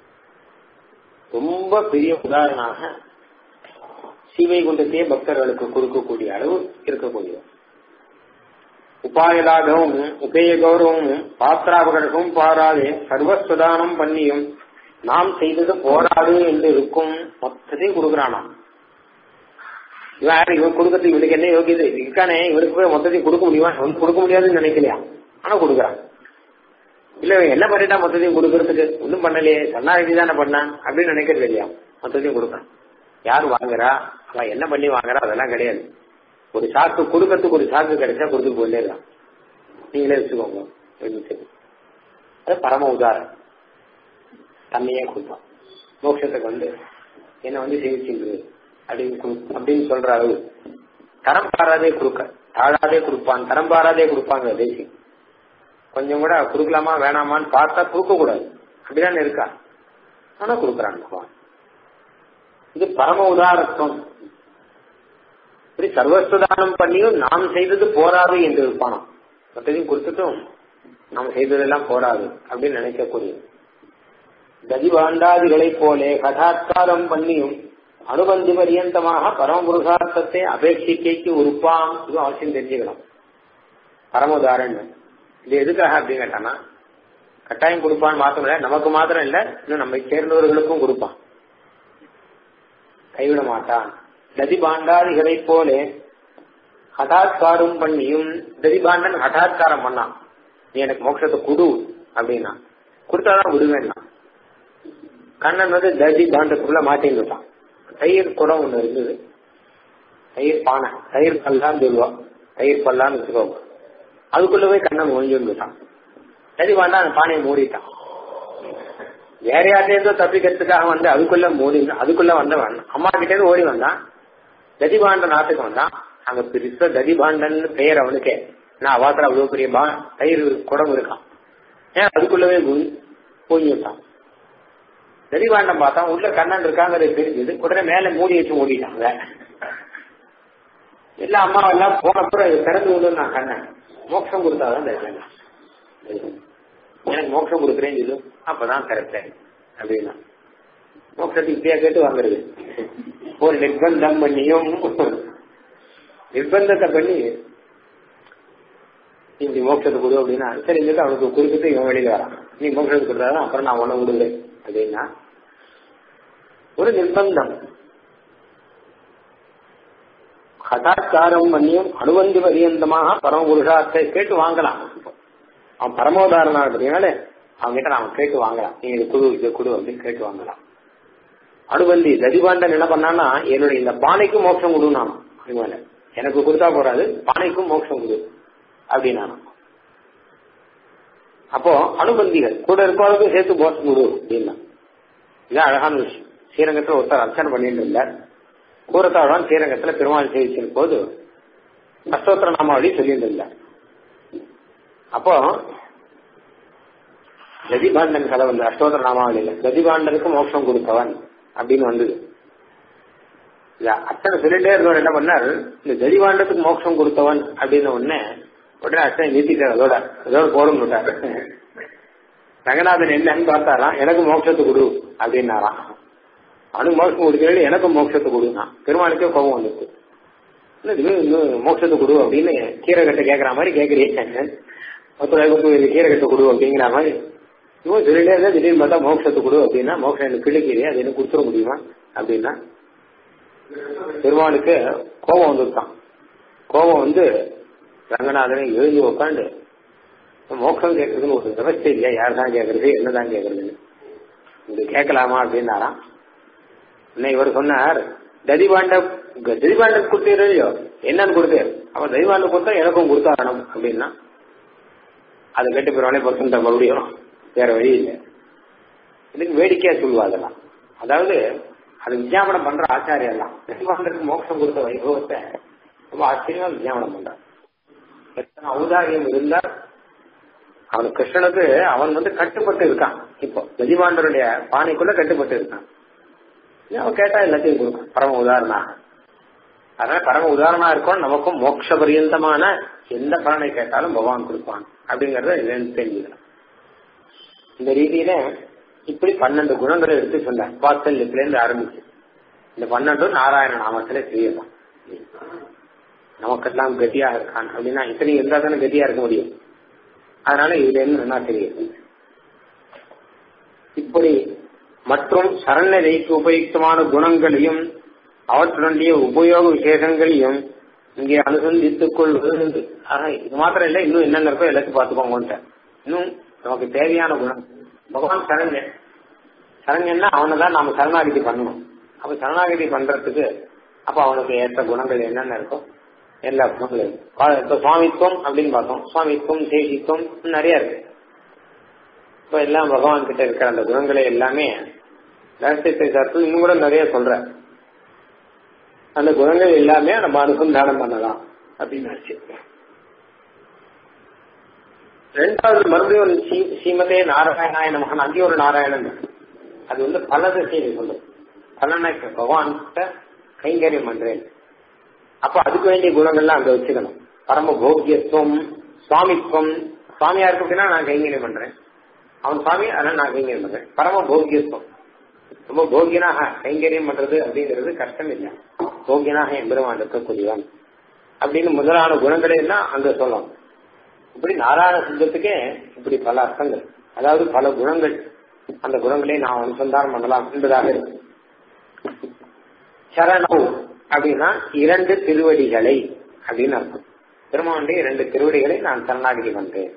ரொம்ப பெரிய உதாரணமாக சீவை குண்டத்தையே பக்தர்களுக்கு கொடுக்கக்கூடிய அளவு இருக்கக்கூடியது உபாயலாகவும் உபய கௌரவமும் பாத்திராபகரமும் பாராதே சர்வஸ்வதானம் பண்ணியும் நாம் செய்தது போராடு என்று இருக்கும் மொத்தத்தையும் கொடுக்கறானாம் இவன் யாரு இவன் கொடுக்கறதுக்கு இவனுக்கு என்ன யோகியது இருக்கானே இவனுக்கு போய் மொத்தத்தையும் கொடுக்க முடியுமா அவனுக்கு கொடுக்க முடியாதுன்னு நினைக்கலையா ஆனா கொடுக்குறான் இல்ல இவன் என்ன பண்ணிட்டா மொத்தத்தையும் கொடுக்கறதுக்கு ஒன்றும் பண்ணலையே சன்னாதி தானே பண்ணான் அப்படின்னு நினைக்கிறது இல்லையா மொத்தத்தையும் கொடுக்கான் யார் வாங்குறா அவன் என்ன பண்ணி வாங்குறா அதெல்லாம் கிடையாது ஒரு சாக்கு கொடுக்கறதுக்கு ஒரு சாக்கு கிடைச்சா கொடுத்துட்டு போயிடலாம் நீங்களே வச்சுக்கோங்க அது பரம உதாரணம் தன்னையே கொடுப்பான் மோட்சத்துக்கு வந்து என்ன வந்து சேவிச்சுங்க அப்படின்னு அப்படின்னு சொல்ற அளவு தரம் பாராதே கொடுக்க தாழாதே கொடுப்பான் தரம் பாராதே கொடுப்பாங்க தேசி கொஞ்சம் கூட கொடுக்கலாமா வேணாமான்னு பார்த்தா கொடுக்க கூடாது அப்படிதான் இருக்கா ஆனா கொடுக்குறான் பகவான் இது பரம உதாரத்துவம் இப்படி சர்வஸ்வதானம் பண்ணியும் நாம் செய்தது போராது என்று இருப்பானாம் மற்றதையும் கொடுத்துட்டும் நாம் செய்ததெல்லாம் போராது அப்படின்னு நினைக்கக்கூடியது கதிபாண்டாதிகளை போலே கதாத்காரம் பண்ணியும் அனுபந்தி பரியந்தமாக பரமபுருஷார்த்தத்தை அபேட்சிக்கைக்கு உறுப்பாம் இது அவசியம் தெரிஞ்சுக்கலாம் பரம உதாரணம் இது எதுக்காக அப்படின்னு கேட்டானா கட்டாயம் கொடுப்பான்னு மாத்திரம் இல்ல நமக்கு மாத்திரம் இல்ல இன்னும் நம்மை சேர்ந்தவர்களுக்கும் கொடுப்பான் கைவிட மாட்டான் ததிபாண்டாதிகளை போலே ஹடாத்காரம் பண்ணியும் ததிபாண்டன் ஹடாத்காரம் பண்ணான் நீ எனக்கு மோட்சத்தை குடு அப்படின்னா கொடுத்தாதான் விடுவேன்னா கண்ணன் வந்து ததி பாண்டத்துக்குள்ள மாட்டின்னு தயிர் குடம் ஒண்ணு இருந்தது தயிர் பானை தயிர் பல்லான்னு சொல்லுவா தயிர் பல்லான்னு வச்சுக்கோங்க அதுக்குள்ள போய் கண்ணன் ஒழிஞ்சுட்டான் ததி பாண்டா அந்த பானையை மூடிட்டான் வேற யார்ட்டேருந்தோ தப்பிக்கிறதுக்காக வந்து அதுக்குள்ள மூடி அதுக்குள்ள வந்தவன் அம்மா கிட்டே இருந்து ஓடி வந்தான் ததிபாண்ட நாட்டுக்கு வந்தான் அங்க பெருசா ததிபாண்டன் பெயர் அவனுக்கே நான் அவாத்திர அவ்வளவு பெரிய பா தயிர் குடம் இருக்கான் ஏன் அதுக்குள்ளவே பூஞ்சி விட்டான் ததிபாண்டம் பார்த்தான் உள்ள கண்ணன் இருக்காங்கிறது தெரிஞ்சது உடனே மேல மூடி வச்சு மூடிட்டாங்க எல்லா அம்மா எல்லாம் போனப்புறம் திறந்து விடு நான் கண்ணன் மோட்சம் கொடுத்தாதான் திறந்தேன் எனக்கு மோட்சம் கொடுக்குறேன்னு சொல்லு அப்பதான் திறப்பேன் அப்படின்னா மோட்சத்தை இப்படியா கேட்டு வாங்குறது ஒரு நிர்பந்தம் பண்ணியும் நிர்பந்தத்தை பண்ணி இப்படி மோட்சத்தை கொடு அப்படின்னா சரி சொல்லிட்டு அவனுக்கு குறிப்பிட்டு இவன் வெளியில வரான் நீ மோட்சத்தை கொடுத்தாதான் அப்புறம் நான் உன்னை விடுவேன் அப்படின்னா ஒரு நிர்பந்தம் கதாச்சாரம் பண்ணியும் அனுபந்தி பரியந்தமாக பரமபுருஷார்த்தை கேட்டு வாங்கலாம் அவன் பரமோதாரணா அப்படின்னால அவங்ககிட்ட நாம கேட்டு வாங்கலாம் நீங்க இது குடு இது குடு அப்படின்னு கேட்டு வாங்கலாம் அனுபந்தி ததிபாண்டன் என்ன பண்ணான்னா என்னுடைய இந்த பானைக்கும் மோட்சம் கொடுனா இவன் எனக்கு கொடுத்தா போறாது பானைக்கும் மோட்சம் கொடு அப்படின்னா அப்போ அனுபந்திகள் கூட இருக்கவங்களுக்கும் சேர்த்து மோட்சம் கொடு அப்படின்னா இதுதான் அழகான விஷயம் ஸ்ரீரங்கத்துல ஒருத்தர் அர்ச்சனை பண்ணிட்டு இருந்தார் கூரத்தாழ்வான் ஸ்ரீரங்கத்துல பெருமாள் சேவிச்சிருக்கும் போது அஷ்டோத்திர நாமாவளி சொல்லிட்டு இருந்தார் அப்போ கதிபாண்டன் கதை வந்து அஷ்டோத்திர நாமாவளியில கதிபாண்டனுக்கு மோட்சம் கொடுத்தவன் அப்படின்னு வந்தது இல்ல அத்தனை சொல்லிட்டே இருந்தவர் என்ன பண்ணார் இந்த கதிபாண்டத்துக்கு மோட்சம் கொடுத்தவன் அப்படின்னு உடனே உடனே அத்தனை நிறுத்திட்டார் அதோட அதோட போடும் விட்டாரு ரங்கநாதன் என்னன்னு பார்த்தாராம் எனக்கு மோட்சத்தை கொடு அப்படின்னாராம் அவனுக்கு மோட்சம் கொடுக்கிறது எனக்கு மோட்சத்தை கொடுனா பெருமாளுக்கே கோபம் வந்துருக்கு இன்னும் மோட்சத்தை கொடு அப்படின்னு கீரை கட்ட கேட்கற மாதிரி கேட்கறீங்க ஒருத்தர் கீரை கட்ட கொடு அப்படிங்கிற மாதிரி இவன் சொல்லிட்டே இருந்தா திடீர்னு பார்த்தா மோட்சத்தை கொடு அப்படின்னா மோட்சம் எனக்கு கிழக்கிறே அது என்ன கொடுத்துட முடியுமா அப்படின்னா பெருமாளுக்கு கோபம் வந்துருக்கான் கோபம் வந்து ரங்கநாதனை எழுதி உட்காந்து மோட்சம் கேட்கறதுன்னு ஒரு விவசாய இல்லையா யார் தான் கேட்கறது என்னதான் கேட்கறதுன்னு இது கேட்கலாமா அப்படின்னாராம் இன்னும் இவர் சொன்னார் ததிபாண்ட ததிபாண்ட கொடுத்தீரோ இல்லையோ என்னன்னு கொடுத்தாரு அவன் ததிபாண்ட கொடுத்தா எனக்கும் கொடுத்தாரணும் அப்படின்னா அதை கேட்டு பிறவனே பர்சன்ட் மறுபடியும் வேற வழி இல்லை இதுக்கு வேடிக்கையா சொல்லுவா அதெல்லாம் அதாவது அது விஞ்ஞாபனம் பண்ற ஆச்சாரியெல்லாம் ததிபாண்டருக்கு மோட்சம் கொடுத்த வைபவத்தை ரொம்ப ஆச்சரியமா விஞ்ஞாபனம் பண்றான் எத்தனை ஔதாரியம் இருந்தா அவன் கிருஷ்ணனுக்கு அவன் வந்து கட்டுப்பட்டு இருக்கான் இப்போ கஜிபாண்டருடைய பானைக்குள்ள கட்டுப்பட்டு இருக்கான் அவன் கேட்டா எல்லாத்தையும் கொடுக்கும் பரம உதாரணா அதனால பரம உதாரணமா இருக்கும் நமக்கும் மோட்ச பரியந்தமான எந்த பலனை கேட்டாலும் பகவான் கொடுப்பான் அப்படிங்கறத இதுன்னு தெரிஞ்சுக்கலாம் இந்த ரீதியில இப்படி பன்னெண்டு குணங்களை எடுத்து சொன்னார் வாத்சல்யத்துல இருந்து ஆரம்பிச்சு இந்த பன்னெண்டும் நாராயண நாமத்துல செய்யலாம் நமக்கெல்லாம் கதியாக இருக்கான் அப்படின்னா இத்தனை இருந்தா தானே கதியா இருக்க முடியும் அதனால இதுல இருந்து நல்லா தெரியுது இப்படி மற்றும் சரணநிலைக்கு உபயுக்தமான குணங்களையும் அவற்றுடைய உபயோக விசேஷங்களையும் இங்கே அனுசந்தித்துக் கொள்வது ஆக இது மாத்திரம் இல்ல இன்னும் என்னென்ன இருக்கோ எல்லாத்தையும் பார்த்துக்கோங்க இன்னும் நமக்கு தேவையான குணம் பகவான் சரண்யன் சரண்யன்னா அவனை தான் நாம சரணாகிதி பண்ணணும் அப்ப சரணாகிதி பண்றதுக்கு அப்ப அவனுக்கு ஏற்ற குணங்கள் என்னென்ன இருக்கோ எல்லா குணங்களும் இப்ப சுவாமித்துவம் அப்படின்னு பார்த்தோம் சுவாமித்துவம் சேஷித்துவம் நிறைய இருக்கு இப்ப எல்லாம் பகவான் கிட்ட இருக்கிற அந்த குணங்களை எல்லாமே ரகசியத்தை சார்த்து இன்னும் கூட நிறைய சொல்ற அந்த குணங்கள் எல்லாமே நம்ம அனுசந்தானம் பண்ணலாம் அப்படின்னு ரெண்டாவது மறுபடியும் ஸ்ரீமதே நாராயணாய நமகன் அங்கே ஒரு நாராயணன் அது வந்து பல திசையில சொல்லும் பலனை பகவான் கிட்ட கைங்கரியம் பண்றேன் அப்ப அதுக்கு வேண்டிய குணங்கள்லாம் அங்க வச்சுக்கணும் பரம போக்கியத்துவம் சுவாமித்துவம் சுவாமியா இருக்கு அப்படின்னா நான் கைங்கரியம் பண்றேன் அவன் சுவாமி அதனால நான் கைங்கரியம் பண்றேன் பரம போக்கியத்துவம் ரொம்ப போகியனாக கைங்கரியம் பண்றது அப்படிங்கிறது கஷ்டம் இல்லை போகியனாக எம்பெருமான் இருக்கக்கூடியவன் அப்படின்னு முதலான குணங்களை எல்லாம் அங்க சொல்லலாம் இப்படி நாராயண சப்தத்துக்கே இப்படி பல அர்த்தங்கள் அதாவது பல குணங்கள் அந்த குணங்களை நாம் அனுசந்தானம் பண்ணலாம் என்பதாக இருக்கு சரணம் அப்படின்னா இரண்டு திருவடிகளை அப்படின்னு அர்த்தம் பெருமானுடைய இரண்டு திருவடிகளை நான் சரணாகிதி பண்றேன்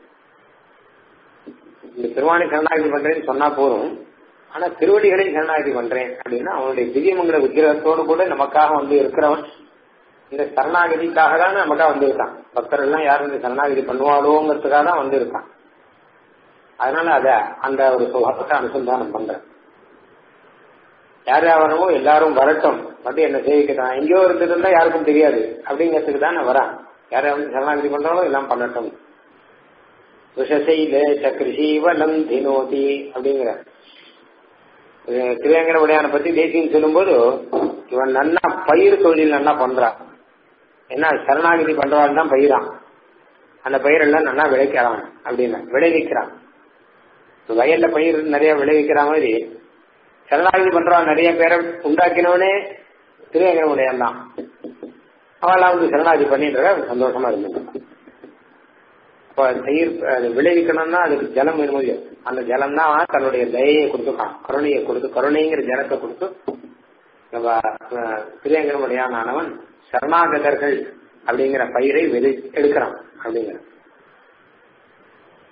இந்த பெருமானை சரணாகிதி பண்றேன்னு சொன்னா போதும் ஆனா திருவடிகளை சரணாகிதி பண்றேன் அப்படின்னா அவனுடைய திவ்யமங்கல விக்கிரகத்தோடு கூட நமக்காக வந்து இருக்கிறவன் இந்த சரணாகதிக்காக தான் நமக்காக வந்திருக்கான் பக்தர் எல்லாம் யாரும் இந்த சரணாகதி பண்ணுவாளோங்கிறதுக்காக தான் வந்திருக்கான் அதனால அத அந்த ஒரு சுகத்தை அனுசந்தானம் பண்றேன் யார் யாரோ எல்லாரும் வரட்டும் வந்து என்ன சேவிக்கிறான் எங்கேயோ இருந்திருந்தா யாருக்கும் தெரியாது அப்படிங்கிறதுக்கு தான் நான் வரேன் யாரை வந்து சரணாகதி பண்றாலும் எல்லாம் பண்ணட்டும் விஷசைல சக்ரிஷீவலம் தினோதி அப்படிங்கிற திருவேங்கடவுடையான பத்தி தேசியம் சொல்லும்போது இவன் நன்னா பயிர் தொழில் நன்னா பண்றான் என்ன சரணாகதி பண்றவாள் தான் பயிரான் அந்த பயிரெல்லாம் நல்லா விளைக்கிறான் அப்படின்னு விளைவிக்கிறான் வயல்ல பயிர் நிறைய விளைவிக்கிற மாதிரி சரணாகதி பண்றவன் நிறைய பேரை உண்டாக்கினவனே திருவேங்கடவுடையான் தான் அவெல்லாம் வந்து சரணாகதி பண்ணிட்டு சந்தோஷமா இருந்துட்டான் இப்போ பயிர் விளைவிக்கணும்னா அதுக்கு ஜலம் வேணும் இல்லையோ அந்த ஜலம் தான் தன்னுடைய தயையை கொடுத்துக்கான் கருணையை கொடுத்து கருணைங்கிற ஜலத்தை கொடுத்து நம்ம திருவேங்கடமுடையானவன் சரணாகதர்கள் அப்படிங்கிற பயிரை வெளி எடுக்கிறான் அப்படிங்கிற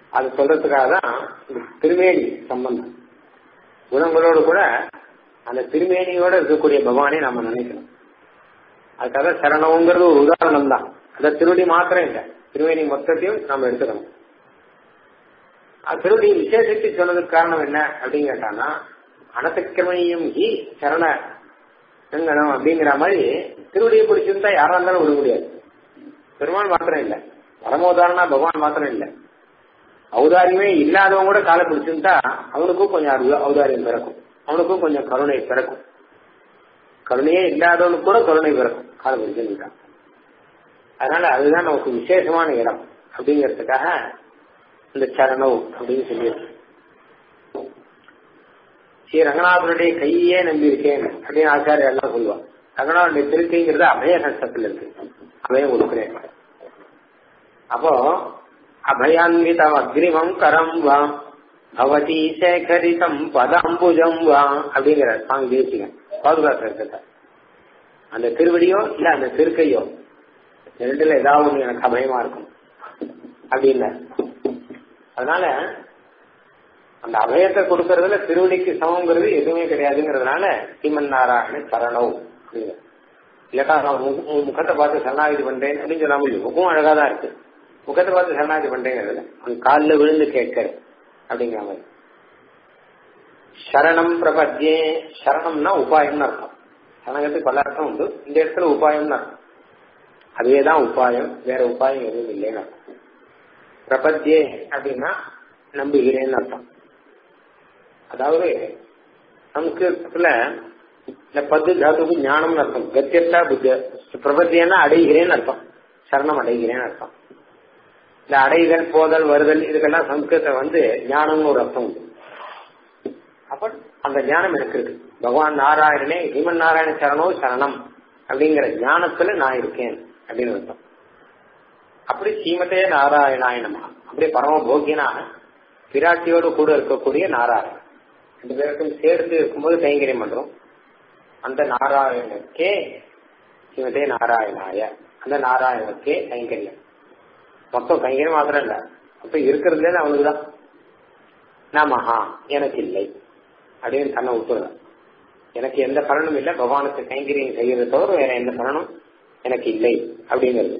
அது சொல்றதுக்காக தான் இந்த திருமேனி சம்பந்தம் குணங்களோடு கூட அந்த திருமேனியோட இருக்கக்கூடிய பகவானை நம்ம நினைக்கணும் அதுக்காக சரணம்ங்கிறது ஒரு உதாரணம் தான் அந்த திருவடி மாத்திரம் இல்லை திருவேணி மொத்தத்தையும் நம்ம எடுத்துக்கணும் அது திருவடி விசேஷத்தை சொன்னதுக்கு காரணம் என்ன அப்படின்னு கேட்டான்னா அனசக்கிரமணியம் ஹி சரண எங்கணும் அப்படிங்கிற மாதிரி திருவடியை பிடிச்சிருந்தா யாரா இருந்தாலும் விட முடியாது பெருமாள் மாத்திரம் இல்லை பரமோதாரணா பகவான் மாத்திரம் இல்லை ஔதாரியமே இல்லாதவங்க கூட காலை பிடிச்சிருந்தா அவனுக்கும் கொஞ்சம் ஔதாரியம் பிறக்கும் அவனுக்கும் கொஞ்சம் கருணை பிறக்கும் கருணையே இல்லாதவனுக்கு கூட கருணை பிறக்கும் காலை பிடிச்சிருந்தான் அதனால அதுதான் நமக்கு விசேஷமான இடம் அப்படிங்கிறதுக்காக இந்த சரணம் அப்படின்னு சொல்லியிருக்கு ஸ்ரீ ரங்கநாதனுடைய கையே நம்பி இருக்கேன் அப்படின்னு ஆச்சாரிய எல்லாம் சொல்லுவான் ரங்கநாதனுடைய திருக்கைங்கிறது அபய கஷ்டத்தில் இருக்கு அபயம் கொடுக்குறேன் அப்போ அபயான்விதம் அக்ரிமம் கரம் வா பவதி சேகரிதம் பதாம்புஜம் வா அப்படிங்கிற சாமி தேசிகன் பாதுகாப்பு அந்த திருவடியோ இல்ல அந்த திருக்கையோ ரெண்டுல ஏதாவது ஒண்ணு எனக்கு அபயமா இருக்கும் அப்படின்னு அதனால அந்த அபயத்தை கொடுக்கறதுல திருவடிக்கு சமங்கிறது எதுவுமே கிடையாதுங்கிறதுனால சீமன் நாராயண சரணம் அப்படிங்கிற இல்லாட்டா நான் உன் முகத்தை பார்த்து சரணாகதி பண்றேன் அப்படின்னு சொல்லாம முடியும் முகம் அழகா தான் இருக்கு முகத்தை பார்த்து சரணாகதி பண்றேங்கிறதுல அவன் காலில் விழுந்து கேட்க அப்படிங்கிற மாதிரி சரணம் பிரபத்தியே சரணம்னா உபாயம்னு அர்த்தம் சரணகத்துக்கு பல அர்த்தம் உண்டு இந்த இடத்துல உபாயம்னு அர்த்தம் அதுவே தான் உபாயம் வேற உபாயம் எதுவும் இல்லைன்னு அர்த்தம் பிரபத்தியே அப்படின்னா நம்புகிறேன்னு அர்த்தம் அதாவது சம்ஸ்கிருதத்துல இந்த பத்து தாத்துக்கு ஞானம்னு அர்த்தம் கத்தியத்தா புத்த பிரபத்தியன்னா அடைகிறேன்னு அர்த்தம் சரணம் அடைகிறேன்னு அர்த்தம் இந்த அடைதல் போதல் வருதல் இதுக்கெல்லாம் சம்ஸ்கிருதம் வந்து ஞானம்னு ஒரு அர்த்தம் உண்டு அப்ப அந்த ஞானம் எனக்கு இருக்கு பகவான் நாராயணனே ஹிமன் நாராயண சரணோ சரணம் அப்படிங்கிற ஞானத்துல நான் இருக்கேன் அப்படின்னு அர்த்தம் அப்படி சீமத்தே நாராயணாயணமா அப்படியே பரம போக்கியனாக பிராட்டியோடு கூட இருக்கக்கூடிய நாராயணன் ரெண்டு பேருக்கும் சேர்த்து இருக்கும்போது கைங்கரியம் பண்றோம் அந்த நாராயணனுக்கே ஸ்ரீமதே நாராயணாய அந்த நாராயணனுக்கே கைங்கரியம் மொத்தம் கைங்கரியம் மாத்திரம் இல்ல அப்ப இருக்கிறதுலே அவனுக்கு தான் நாமஹா எனக்கு இல்லை அப்படின்னு தன்னை விட்டுறதான் எனக்கு எந்த பலனும் இல்லை பகவானுக்கு கைங்கரியம் செய்யறதை தவிர வேற எந்த பலனும் எனக்கு இல்லை அப்படிங்கிறது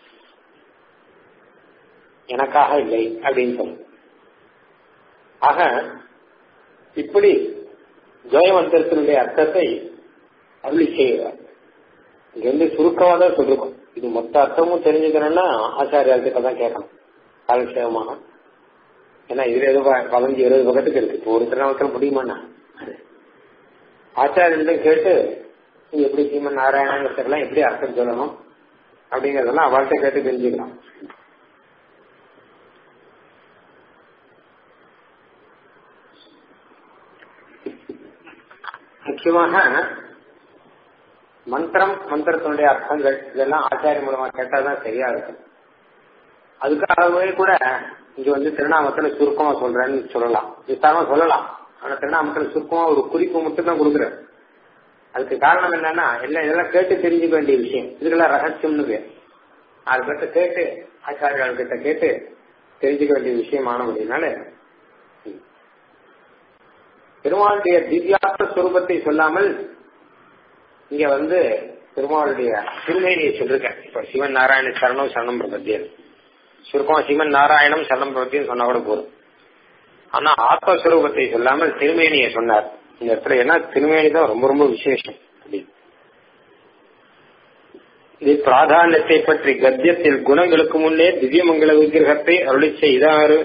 எனக்காக இல்லை அப்படின்னு சொல்லும் ஆக இப்படி ஜெயமந்திரத்தினுடைய அர்த்தத்தை அருளி செய்கிறார் இங்க வந்து சுருக்கமாக தான் சொல்லிருக்கோம் இது மொத்த அர்த்தமும் தெரிஞ்சுக்கணும்னா ஆச்சாரியார்கிட்ட தான் கேட்கணும் காலக்ஷேபமாக ஏன்னா இதுல ஏதோ பதினஞ்சு இருபது பக்கத்துக்கு இருக்கு இப்போ ஒரு திருநாமத்தில் முடியுமாண்ணா ஆச்சாரியன் கேட்டு நீ எப்படி சீமன் நாராயணங்கிறதுக்கெல்லாம் எப்படி அர்த்தம் சொல்லணும் அப்படிங்கறதெல்லாம் அவள்கிட்ட கேட்டு தெரிஞ்சுக்கலாம் முக்கியமாக மந்திரம் மந்திரத்தினுடைய அர்த்தங்கள் இதெல்லாம் ஆச்சாரிய மூலமா கேட்டாதான் சரியா இருக்கும் அதுக்காகவே கூட இங்க வந்து திருநாமத்துல சுருக்கமா சொல்றேன்னு சொல்லலாம் விசாரமா சொல்லலாம் ஆனா திருநாமத்துல சுருக்கமா ஒரு குறிப்பு மட்டும் தான் கொடுக்குறேன் அதுக்கு காரணம் என்னன்னா எல்லாம் இதெல்லாம் கேட்டு தெரிஞ்சுக்க வேண்டிய விஷயம் இதுக்கெல்லாம் ரகசியம்னு பேர் ஆறு பேர்த்த கேட்டு ஆச்சாரியால் கிட்ட கேட்டு தெரிஞ்சுக்க வேண்டிய விஷயமான அப்படின்னால பெருமாளுடைய திவ்யார்த்த சுரூபத்தை சொல்லாமல் இங்க வந்து பெருமாளுடைய திருமேனியை சொல்லிருக்கேன் இப்ப சிவன் நாராயண சரணம் சரணம் பிரபத்தியன் சுருக்கமா சிவன் நாராயணம் சரணம் பிரபத்தியன் சொன்னா கூட போதும் ஆனா ஆத்மஸ்வரூபத்தை சொல்லாமல் திருமேனியை சொன்னார் இந்த இடத்துல ஏன்னா திருமேனி தான் ரொம்ப ரொம்ப விசேஷம் இது பிராதானியத்தை பற்றி கத்தியத்தில் குணங்களுக்கு முன்னே திவ்யமங்கல விக்கிரகத்தை அருளி செய்தாரு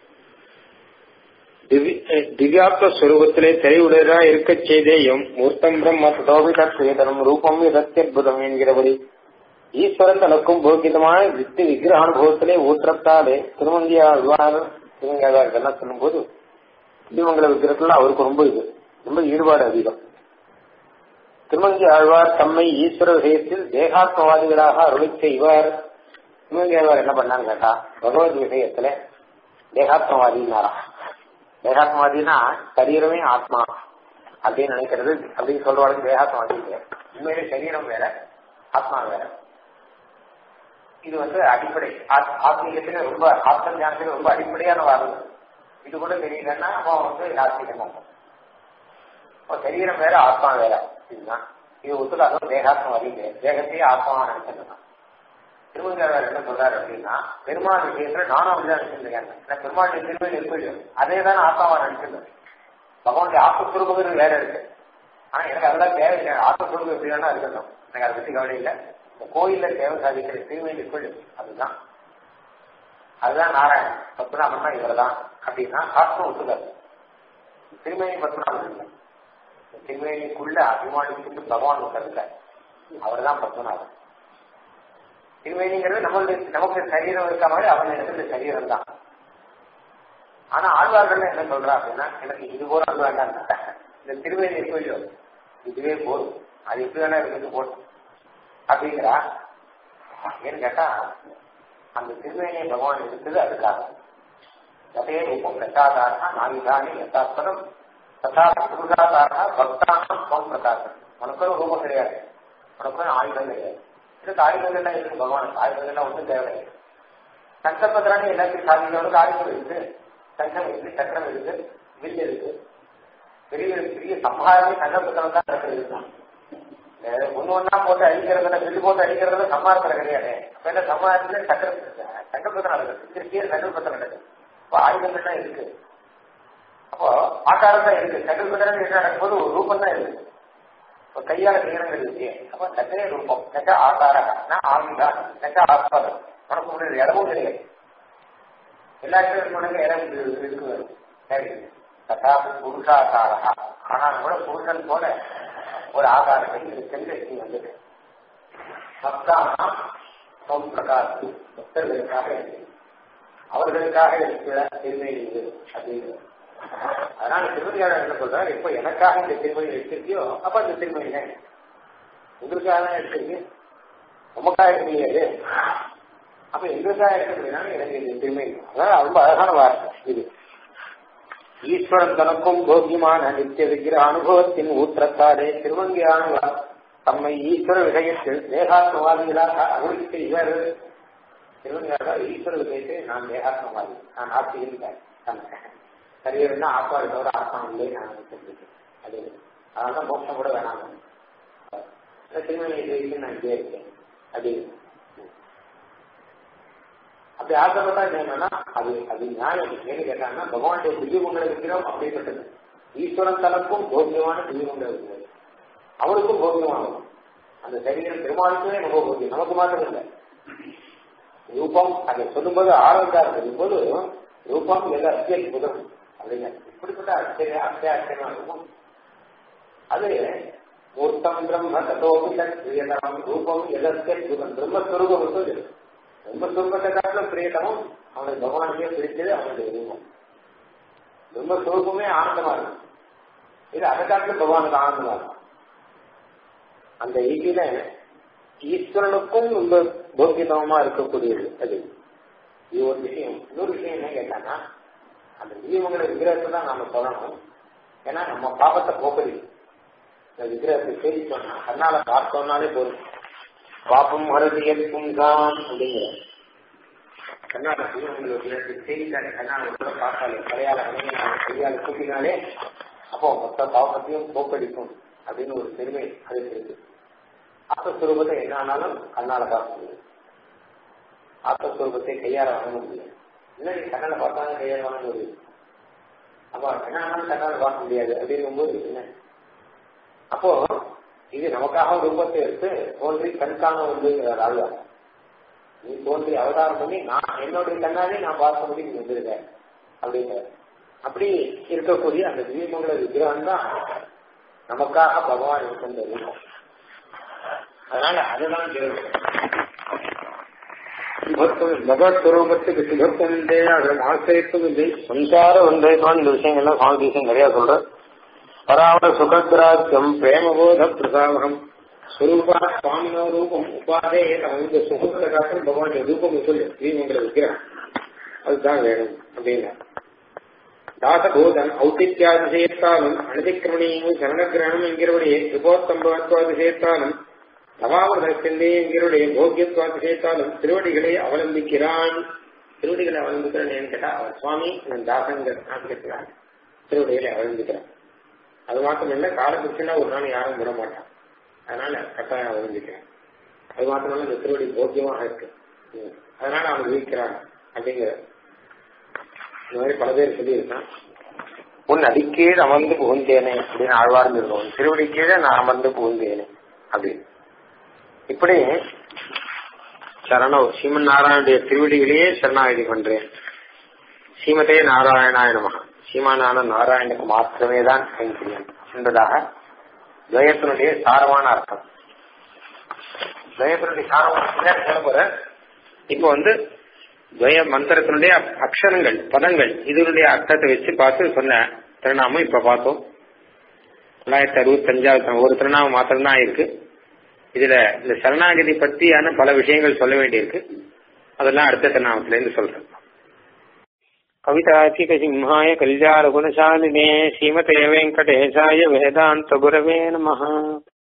திவ்யாத்ம ஸ்வரூபத்திலே தெளிவுடையதா இருக்க செய்தேயும் மூர்த்தம் பிரம்ம ததோபிதம் ரூபம் இதத்தியற்புதம் என்கிறபடி ஈஸ்வரன் தனக்கும் போகிதமான வித்து விக்கிரக அனுபவத்திலே ஊற்றத்தாலே திருமங்கியா அழ்வார் திருமங்கியாதார் இதெல்லாம் சொல்லும் போது திவ்யமங்கல விக்கிரகத்துல அவருக்கு ரொம்ப இது ரொம்ப ஈடுபாடு அதிகம் திருமங்கி ஆழ்வார் தம்மை ஈஸ்வர விஷயத்தில் தேகாத்மவாதிகளாக அருளை செய்வார் திருமங்கி ஆழ்வார் என்ன பண்ணான்னு கேட்டா பகவத் விஷயத்துல தேகாத்மவாதினாரா தேகாத்மவாதினா சரீரமே ஆத்மா அப்படின்னு நினைக்கிறது அப்படின்னு சொல்றவாளுக்கு தேகாத்மவாதி இல்லையா உண்மையிலே சரீரம் வேற ஆத்மா வேற இது வந்து அடிப்படை ஆத்- ஆத்மீகத்துல ரொம்ப ஆத்ம ஞானத்துல ரொம்ப அடிப்படையான வாதம் இது கூட தெரியலன்னா அவன் வந்து நாஸ்திகமா இப்போ சரீரம் வேற ஆத்மா வேற இதுதான் இது ஒத்துக்காக தேகாத்மா வரையில தேகத்தையே ஆத்மாவா நினைச்சிருந்தான் திருமங்கர் என்ன சொல்றாரு அப்படின்னா பெருமாள் விஷயத்துல நானும் அப்படிதான் நினைச்சிருக்கேன் நான் பெருமாள் திருமணம் இருக்கு அதே தான் ஆத்மாவா நினைச்சிருந்தேன் பகவானுடைய ஆத்மஸ்வரூபங்கள் வேற இருக்கு ஆனா எனக்கு அதெல்லாம் தேவையில்லை ஆத்மஸ்வரூபம் எப்படி வேணா இருக்கட்டும் எனக்கு அதை பத்தி கவலை இல்லை இந்த கோயில்ல தேவை சாதிக்கிற திருவேண்டி கொள் அதுதான் அதுதான் நாராயணன் பத்மநாபன் தான் இவர் தான் அப்படின்னா ஆத்ம ஒத்துக்காது திருமேனி பத்மநாபன் இல்லை திருமேனிக்குள்ள அபிமானிக்கு பகவான் உட்கார்ல அவர் தான் பத்மநாபன் திருமேனிங்கிறது நம்மளுடைய நமக்கு சரீரம் இருக்க மாதிரி அவன் இடத்துல சரீரம் தான் ஆனா ஆழ்வார்கள் என்ன சொல்றா அப்படின்னா எனக்கு இது போல அது வேண்டாம் இந்த திருவேணி இருக்கோ இதுவே போதும் அது எப்படி வேணா இருக்கிறது போதும் அப்படிங்கிறா ஏன்னு கேட்டா அந்த திருவேணியை பகவான் இருக்குது அதுக்காக அதே ரூபம் பிரசாதாரா நாவிதானி யதாஸ்பதம் ததா புருஷாதாரா பக்தானம் ஸ்வம் பிரகாசம் உனக்கு ஒரு ரூபம் கிடையாது உனக்கு ஒரு ஆயுதம் கிடையாது இதுக்கு ஆயுதங்கள்லாம் இருக்கு பகவானுக்கு ஆயுதங்கள்லாம் ஒன்றும் தேவை சங்கல்பத்திரானே எல்லாத்தையும் சாதிக்கிறவனுக்கு ஆயுதம் இருக்கு சங்கம் இருக்கு சக்கரம் இருக்கு வில் இருக்கு பெரிய பெரிய சம்ஹாரமே சங்கல்பத்திரம் தான் நடக்கிறது ஒன்னு ஒன்னா போட்டு அடிக்கிறதுல வில்லு போட்டு அடிக்கிறதுல சம்மாரத்துல கிடையாது அப்ப என்ன சம்மாரத்துல சக்கர சங்கல்பத்திரம் நடக்குது திருச்சியில் சங்கல்பத்திரம் நடக்குது இப்போ ஆயுதங்கள்லாம் இருக்கு அப்போ ஆகாரம் தான் இருக்கு சங்கல்பத்திரம் என்ன நடக்கும்போது ஒரு ரூபம் தான் இருக்கு இப்போ கையால செய்யறங்க இருக்கு அப்போ சக்கரே ரூபம் சக்க ஆகாரா ஆயுதம் சக்க ஆஸ்பதம் உனக்கு ஒரு இடமும் கிடையாது எல்லாத்தையும் உனக்கு இடம் இருக்கு சரி ததா புருஷாகாரா ஆனால் கூட புருஷன் போல ஒரு ஆகாரத்தை இருக்குன்னு நீ வந்துட்டு பக்தானா சோம் பிரகாஷ் பக்தர்களுக்காக இருக்கு அவர்களுக்காக இருக்கிற திருமை இது அப்படிங்கிறது அதனால திருமணியாளர் என்ன சொல்றாரு இப்போ எனக்காக இந்த திருமணி எடுத்திருக்கியோ அப்ப அந்த திருமணி தான் உங்களுக்காக தான் எடுத்திருக்கு உமக்காக இருக்கிறீங்க அப்ப எங்களுக்காக இருக்கிறதுனால எனக்கு இந்த திருமணி அதான் ரொம்ப அழகான வார்த்தை இது ஈஸ்வரன் தனக்கும் போக்கியமான நித்திய விக்கிர அனுபவத்தின் ஊற்றத்தாரே திருவங்கியானவர் தம்மை ஈஸ்வர விஷயத்தில் தேகாத்மவாதிகளாக அவருக்கு இவர் திருவங்கியாளர் ஈஸ்வர விஷயத்தை நான் தேகாத்மவாதி நான் ஆட்சியிருக்கேன் சரியர்னா ஆத்மாவை தவிர ஆத்மா இல்லை நான் நினைச்சிருக்கேன் அது அதனால மோட்சம் கூட வேணாம் திருமணி விஷயத்தில் நான் இங்கே இருக்கேன் அப்படின்னு அப்படி ஆசைப்பட்டா என்னன்னா அது அது நியாயம் ஏன்னு கேட்டாங்கன்னா பகவானுடைய திவ்ய குண்டல விக்கிரம் அப்படிப்பட்டது ஈஸ்வரன் தனக்கும் போக்கியமான திவ்ய குண்டல இருக்கிறது அவருக்கும் போக்கியமானது அந்த சரீரம் பெருமாளுக்குமே ரொம்ப போக்கியம் நமக்கு மாத்திரம் இல்லை ரூபம் அதை சொல்லும்போது ஆரம்பிக்கார சொல்லும்போது ரூபம் எல்லாம் அத்திய புதம் அப்படிங்க இப்படிப்பட்ட ஆச்சரிய அத்திய ஆச்சரியமா இருக்கும் அது மூர்த்தம் பிரம்ம தத்தோபி பிரியதரம் ரூபம் எதற்கே புதம் பிரம்மஸ்வரூபம் சொல்லு பிரம்மஸ்வரூபத்தை காட்டிலும் பிரியதமும் அவனுக்கு பகவானுக்கே பிடிச்சது அவனுடைய ரூபம் பிரம்மஸ்வரூபமே ஆனந்தமா இருக்கும் இது அதை காட்டிலும் பகவானுக்கு ஆனந்தமா இருக்கும் அந்த ஈகில ஈஸ்வரனுக்கும் ரொம்ப போக்கியதமா இருக்கக்கூடியது அது இது ஒரு விஷயம் இன்னொரு விஷயம் என்ன கேட்டான்னா அந்த ஜீவங்களை விக்கிரகத்தை தான் நாம சொல்லணும் ஏன்னா நம்ம பாபத்தை போக்கடி இந்த விக்கிரகத்தை சேவிச்சோம்னா கண்ணால பார்த்தோம்னாலே போதும் பாப்பம் மறதியல் புங்காம் அப்படிங்கிற கண்ணால ஜீவங்களை விக்கிரகத்தை சேவித்தாலே கண்ணால கூட பார்த்தாலே கலையால அமையினாலே கையால கூட்டினாலே அப்போ மொத்த பாவத்தையும் போக்கடிக்கும் அப்படின்னு ஒரு பெருமை அதுக்கு இருக்கு ஆத்மஸ்வரூபத்தை என்ன ஆனாலும் கண்ணால பார்க்க முடியும் ஆத்மஸ்வரூபத்தை கையால வாங்க முடியும் இல்லை நீ கண்ணால பார்த்தாலும் கையால வாங்க முடியும் அப்போ என்ன ஆனாலும் கண்ணால பார்க்க முடியாது அப்படிங்கும்போது என்ன அப்போ இது நமக்காக ரூபத்தை எடுத்து தோன்றி கண்காண வந்துங்கிறார் ஆழ்வார் நீ தோன்றி அவதாரம் பண்ணி நான் என்னுடைய கண்ணாலே நான் பார்க்க முடியும் நீ வந்திருக்க அப்படிங்கிற அப்படி இருக்கக்கூடிய அந்த திவ்யமங்கல விக்கிரகம் தான் நமக்காக பகவான் இருக்கின்ற ரூபம் அதனால அதுதான் தேவை பகவத் ஸ்வரூபத்துக்கு சுகத்துவம் இல்லை அதில் ஆசிரியத்துவம் இல்லை சம்சாரம் வந்தேதான் இந்த விஷயங்கள்லாம் சுவாமி தேசம் நிறைய சொல்ற பராமர சுகத்ராஜ்யம் பிரேமபோத பிரசாவகம் ஸ்வரூபா சுவாமினோ ரூபம் உபாதே இந்த சுகத்தை காட்டும் பகவானுடைய ரூபம் சொல்லு ஸ்ரீமங்கல விக்கிரகம் அதுதான் வேணும் அப்படின்னா தாசபூதன் ஔத்தித்யாதிசயத்தாலும் அனதிக்கிரமணியும் சரணகிரகணம் என்கிறபடியே சுபோத்தம்பத்துவாதிசயத்தாலும் தவாமிருத தாமரத்தின்றே எங்களுடைய போக்கியத்துவ விஷயத்தாலும் திருவடிகளை அவலம்பிக்கிறான் திருவடிகளை அவலம்பிக்கிறான் ஏன்னு கேட்டா அவர் சுவாமி என் தாசங்கிற நாட்டுக்கிறான் திருவடிகளை அவலம்பிக்கிறான் அது மாத்திரம் இல்ல காலபுருஷனா ஒரு நாள் யாரும் விட மாட்டான் அதனால கட்டாயம் அவலம்பிக்கிறேன் அது மாத்திரம் இல்ல இந்த திருவடி போக்கியமாக இருக்கு ம். அதனால அவன் வீழ்கிறான் அப்படிங்கிற இந்த மாதிரி பல பேர் சொல்லியிருக்கான் உன் அடிக்கீழ் அமர்ந்து புகுந்தேனே அப்படின்னு ஆழ்வார்ந்து இருக்கோம் திருவடி கீழே நான் அமர்ந்து புகுந்தேனே அப்படின்னு இப்படி சரணம் ஸ்ரீமன் நாராயணுடைய திருவடிகளையே சரணாகதி பண்றேன் ஸ்ரீமதே நாராயணாய நமக ஸ்ரீமானான நாராயணுக்கு மாத்திரமே தான் கைங்கரியம் என்பதாக துவயத்தினுடைய சாரமான அர்த்தம் துவயத்தினுடைய சாரமான அர்த்தம் சொல்ல போற இப்போ வந்து துவய மந்திரத்தினுடைய அக்ஷரங்கள் பதங்கள் இதனுடைய அர்த்தத்தை வச்சு பார்த்து சொன்ன திருநாமம் இப்ப பார்த்தோம் தொள்ளாயிரத்தி அறுபத்தி அஞ்சாவது ஒரு திருநாமம் மாத்திரம்தான் இருக்கு இதுல இந்த சரணாகதி பற்றியான பல விஷயங்கள் சொல்ல வேண்டியிருக்கு அதெல்லாம் அடுத்த திருநாமத்துல இருந்து சொல்றேன் கவிதாச்சிக சிம்ஹாய கல்யாண குணசாலினே ஸ்ரீமதே வெங்கடேசாய வேதாந்த குரவே நமஹ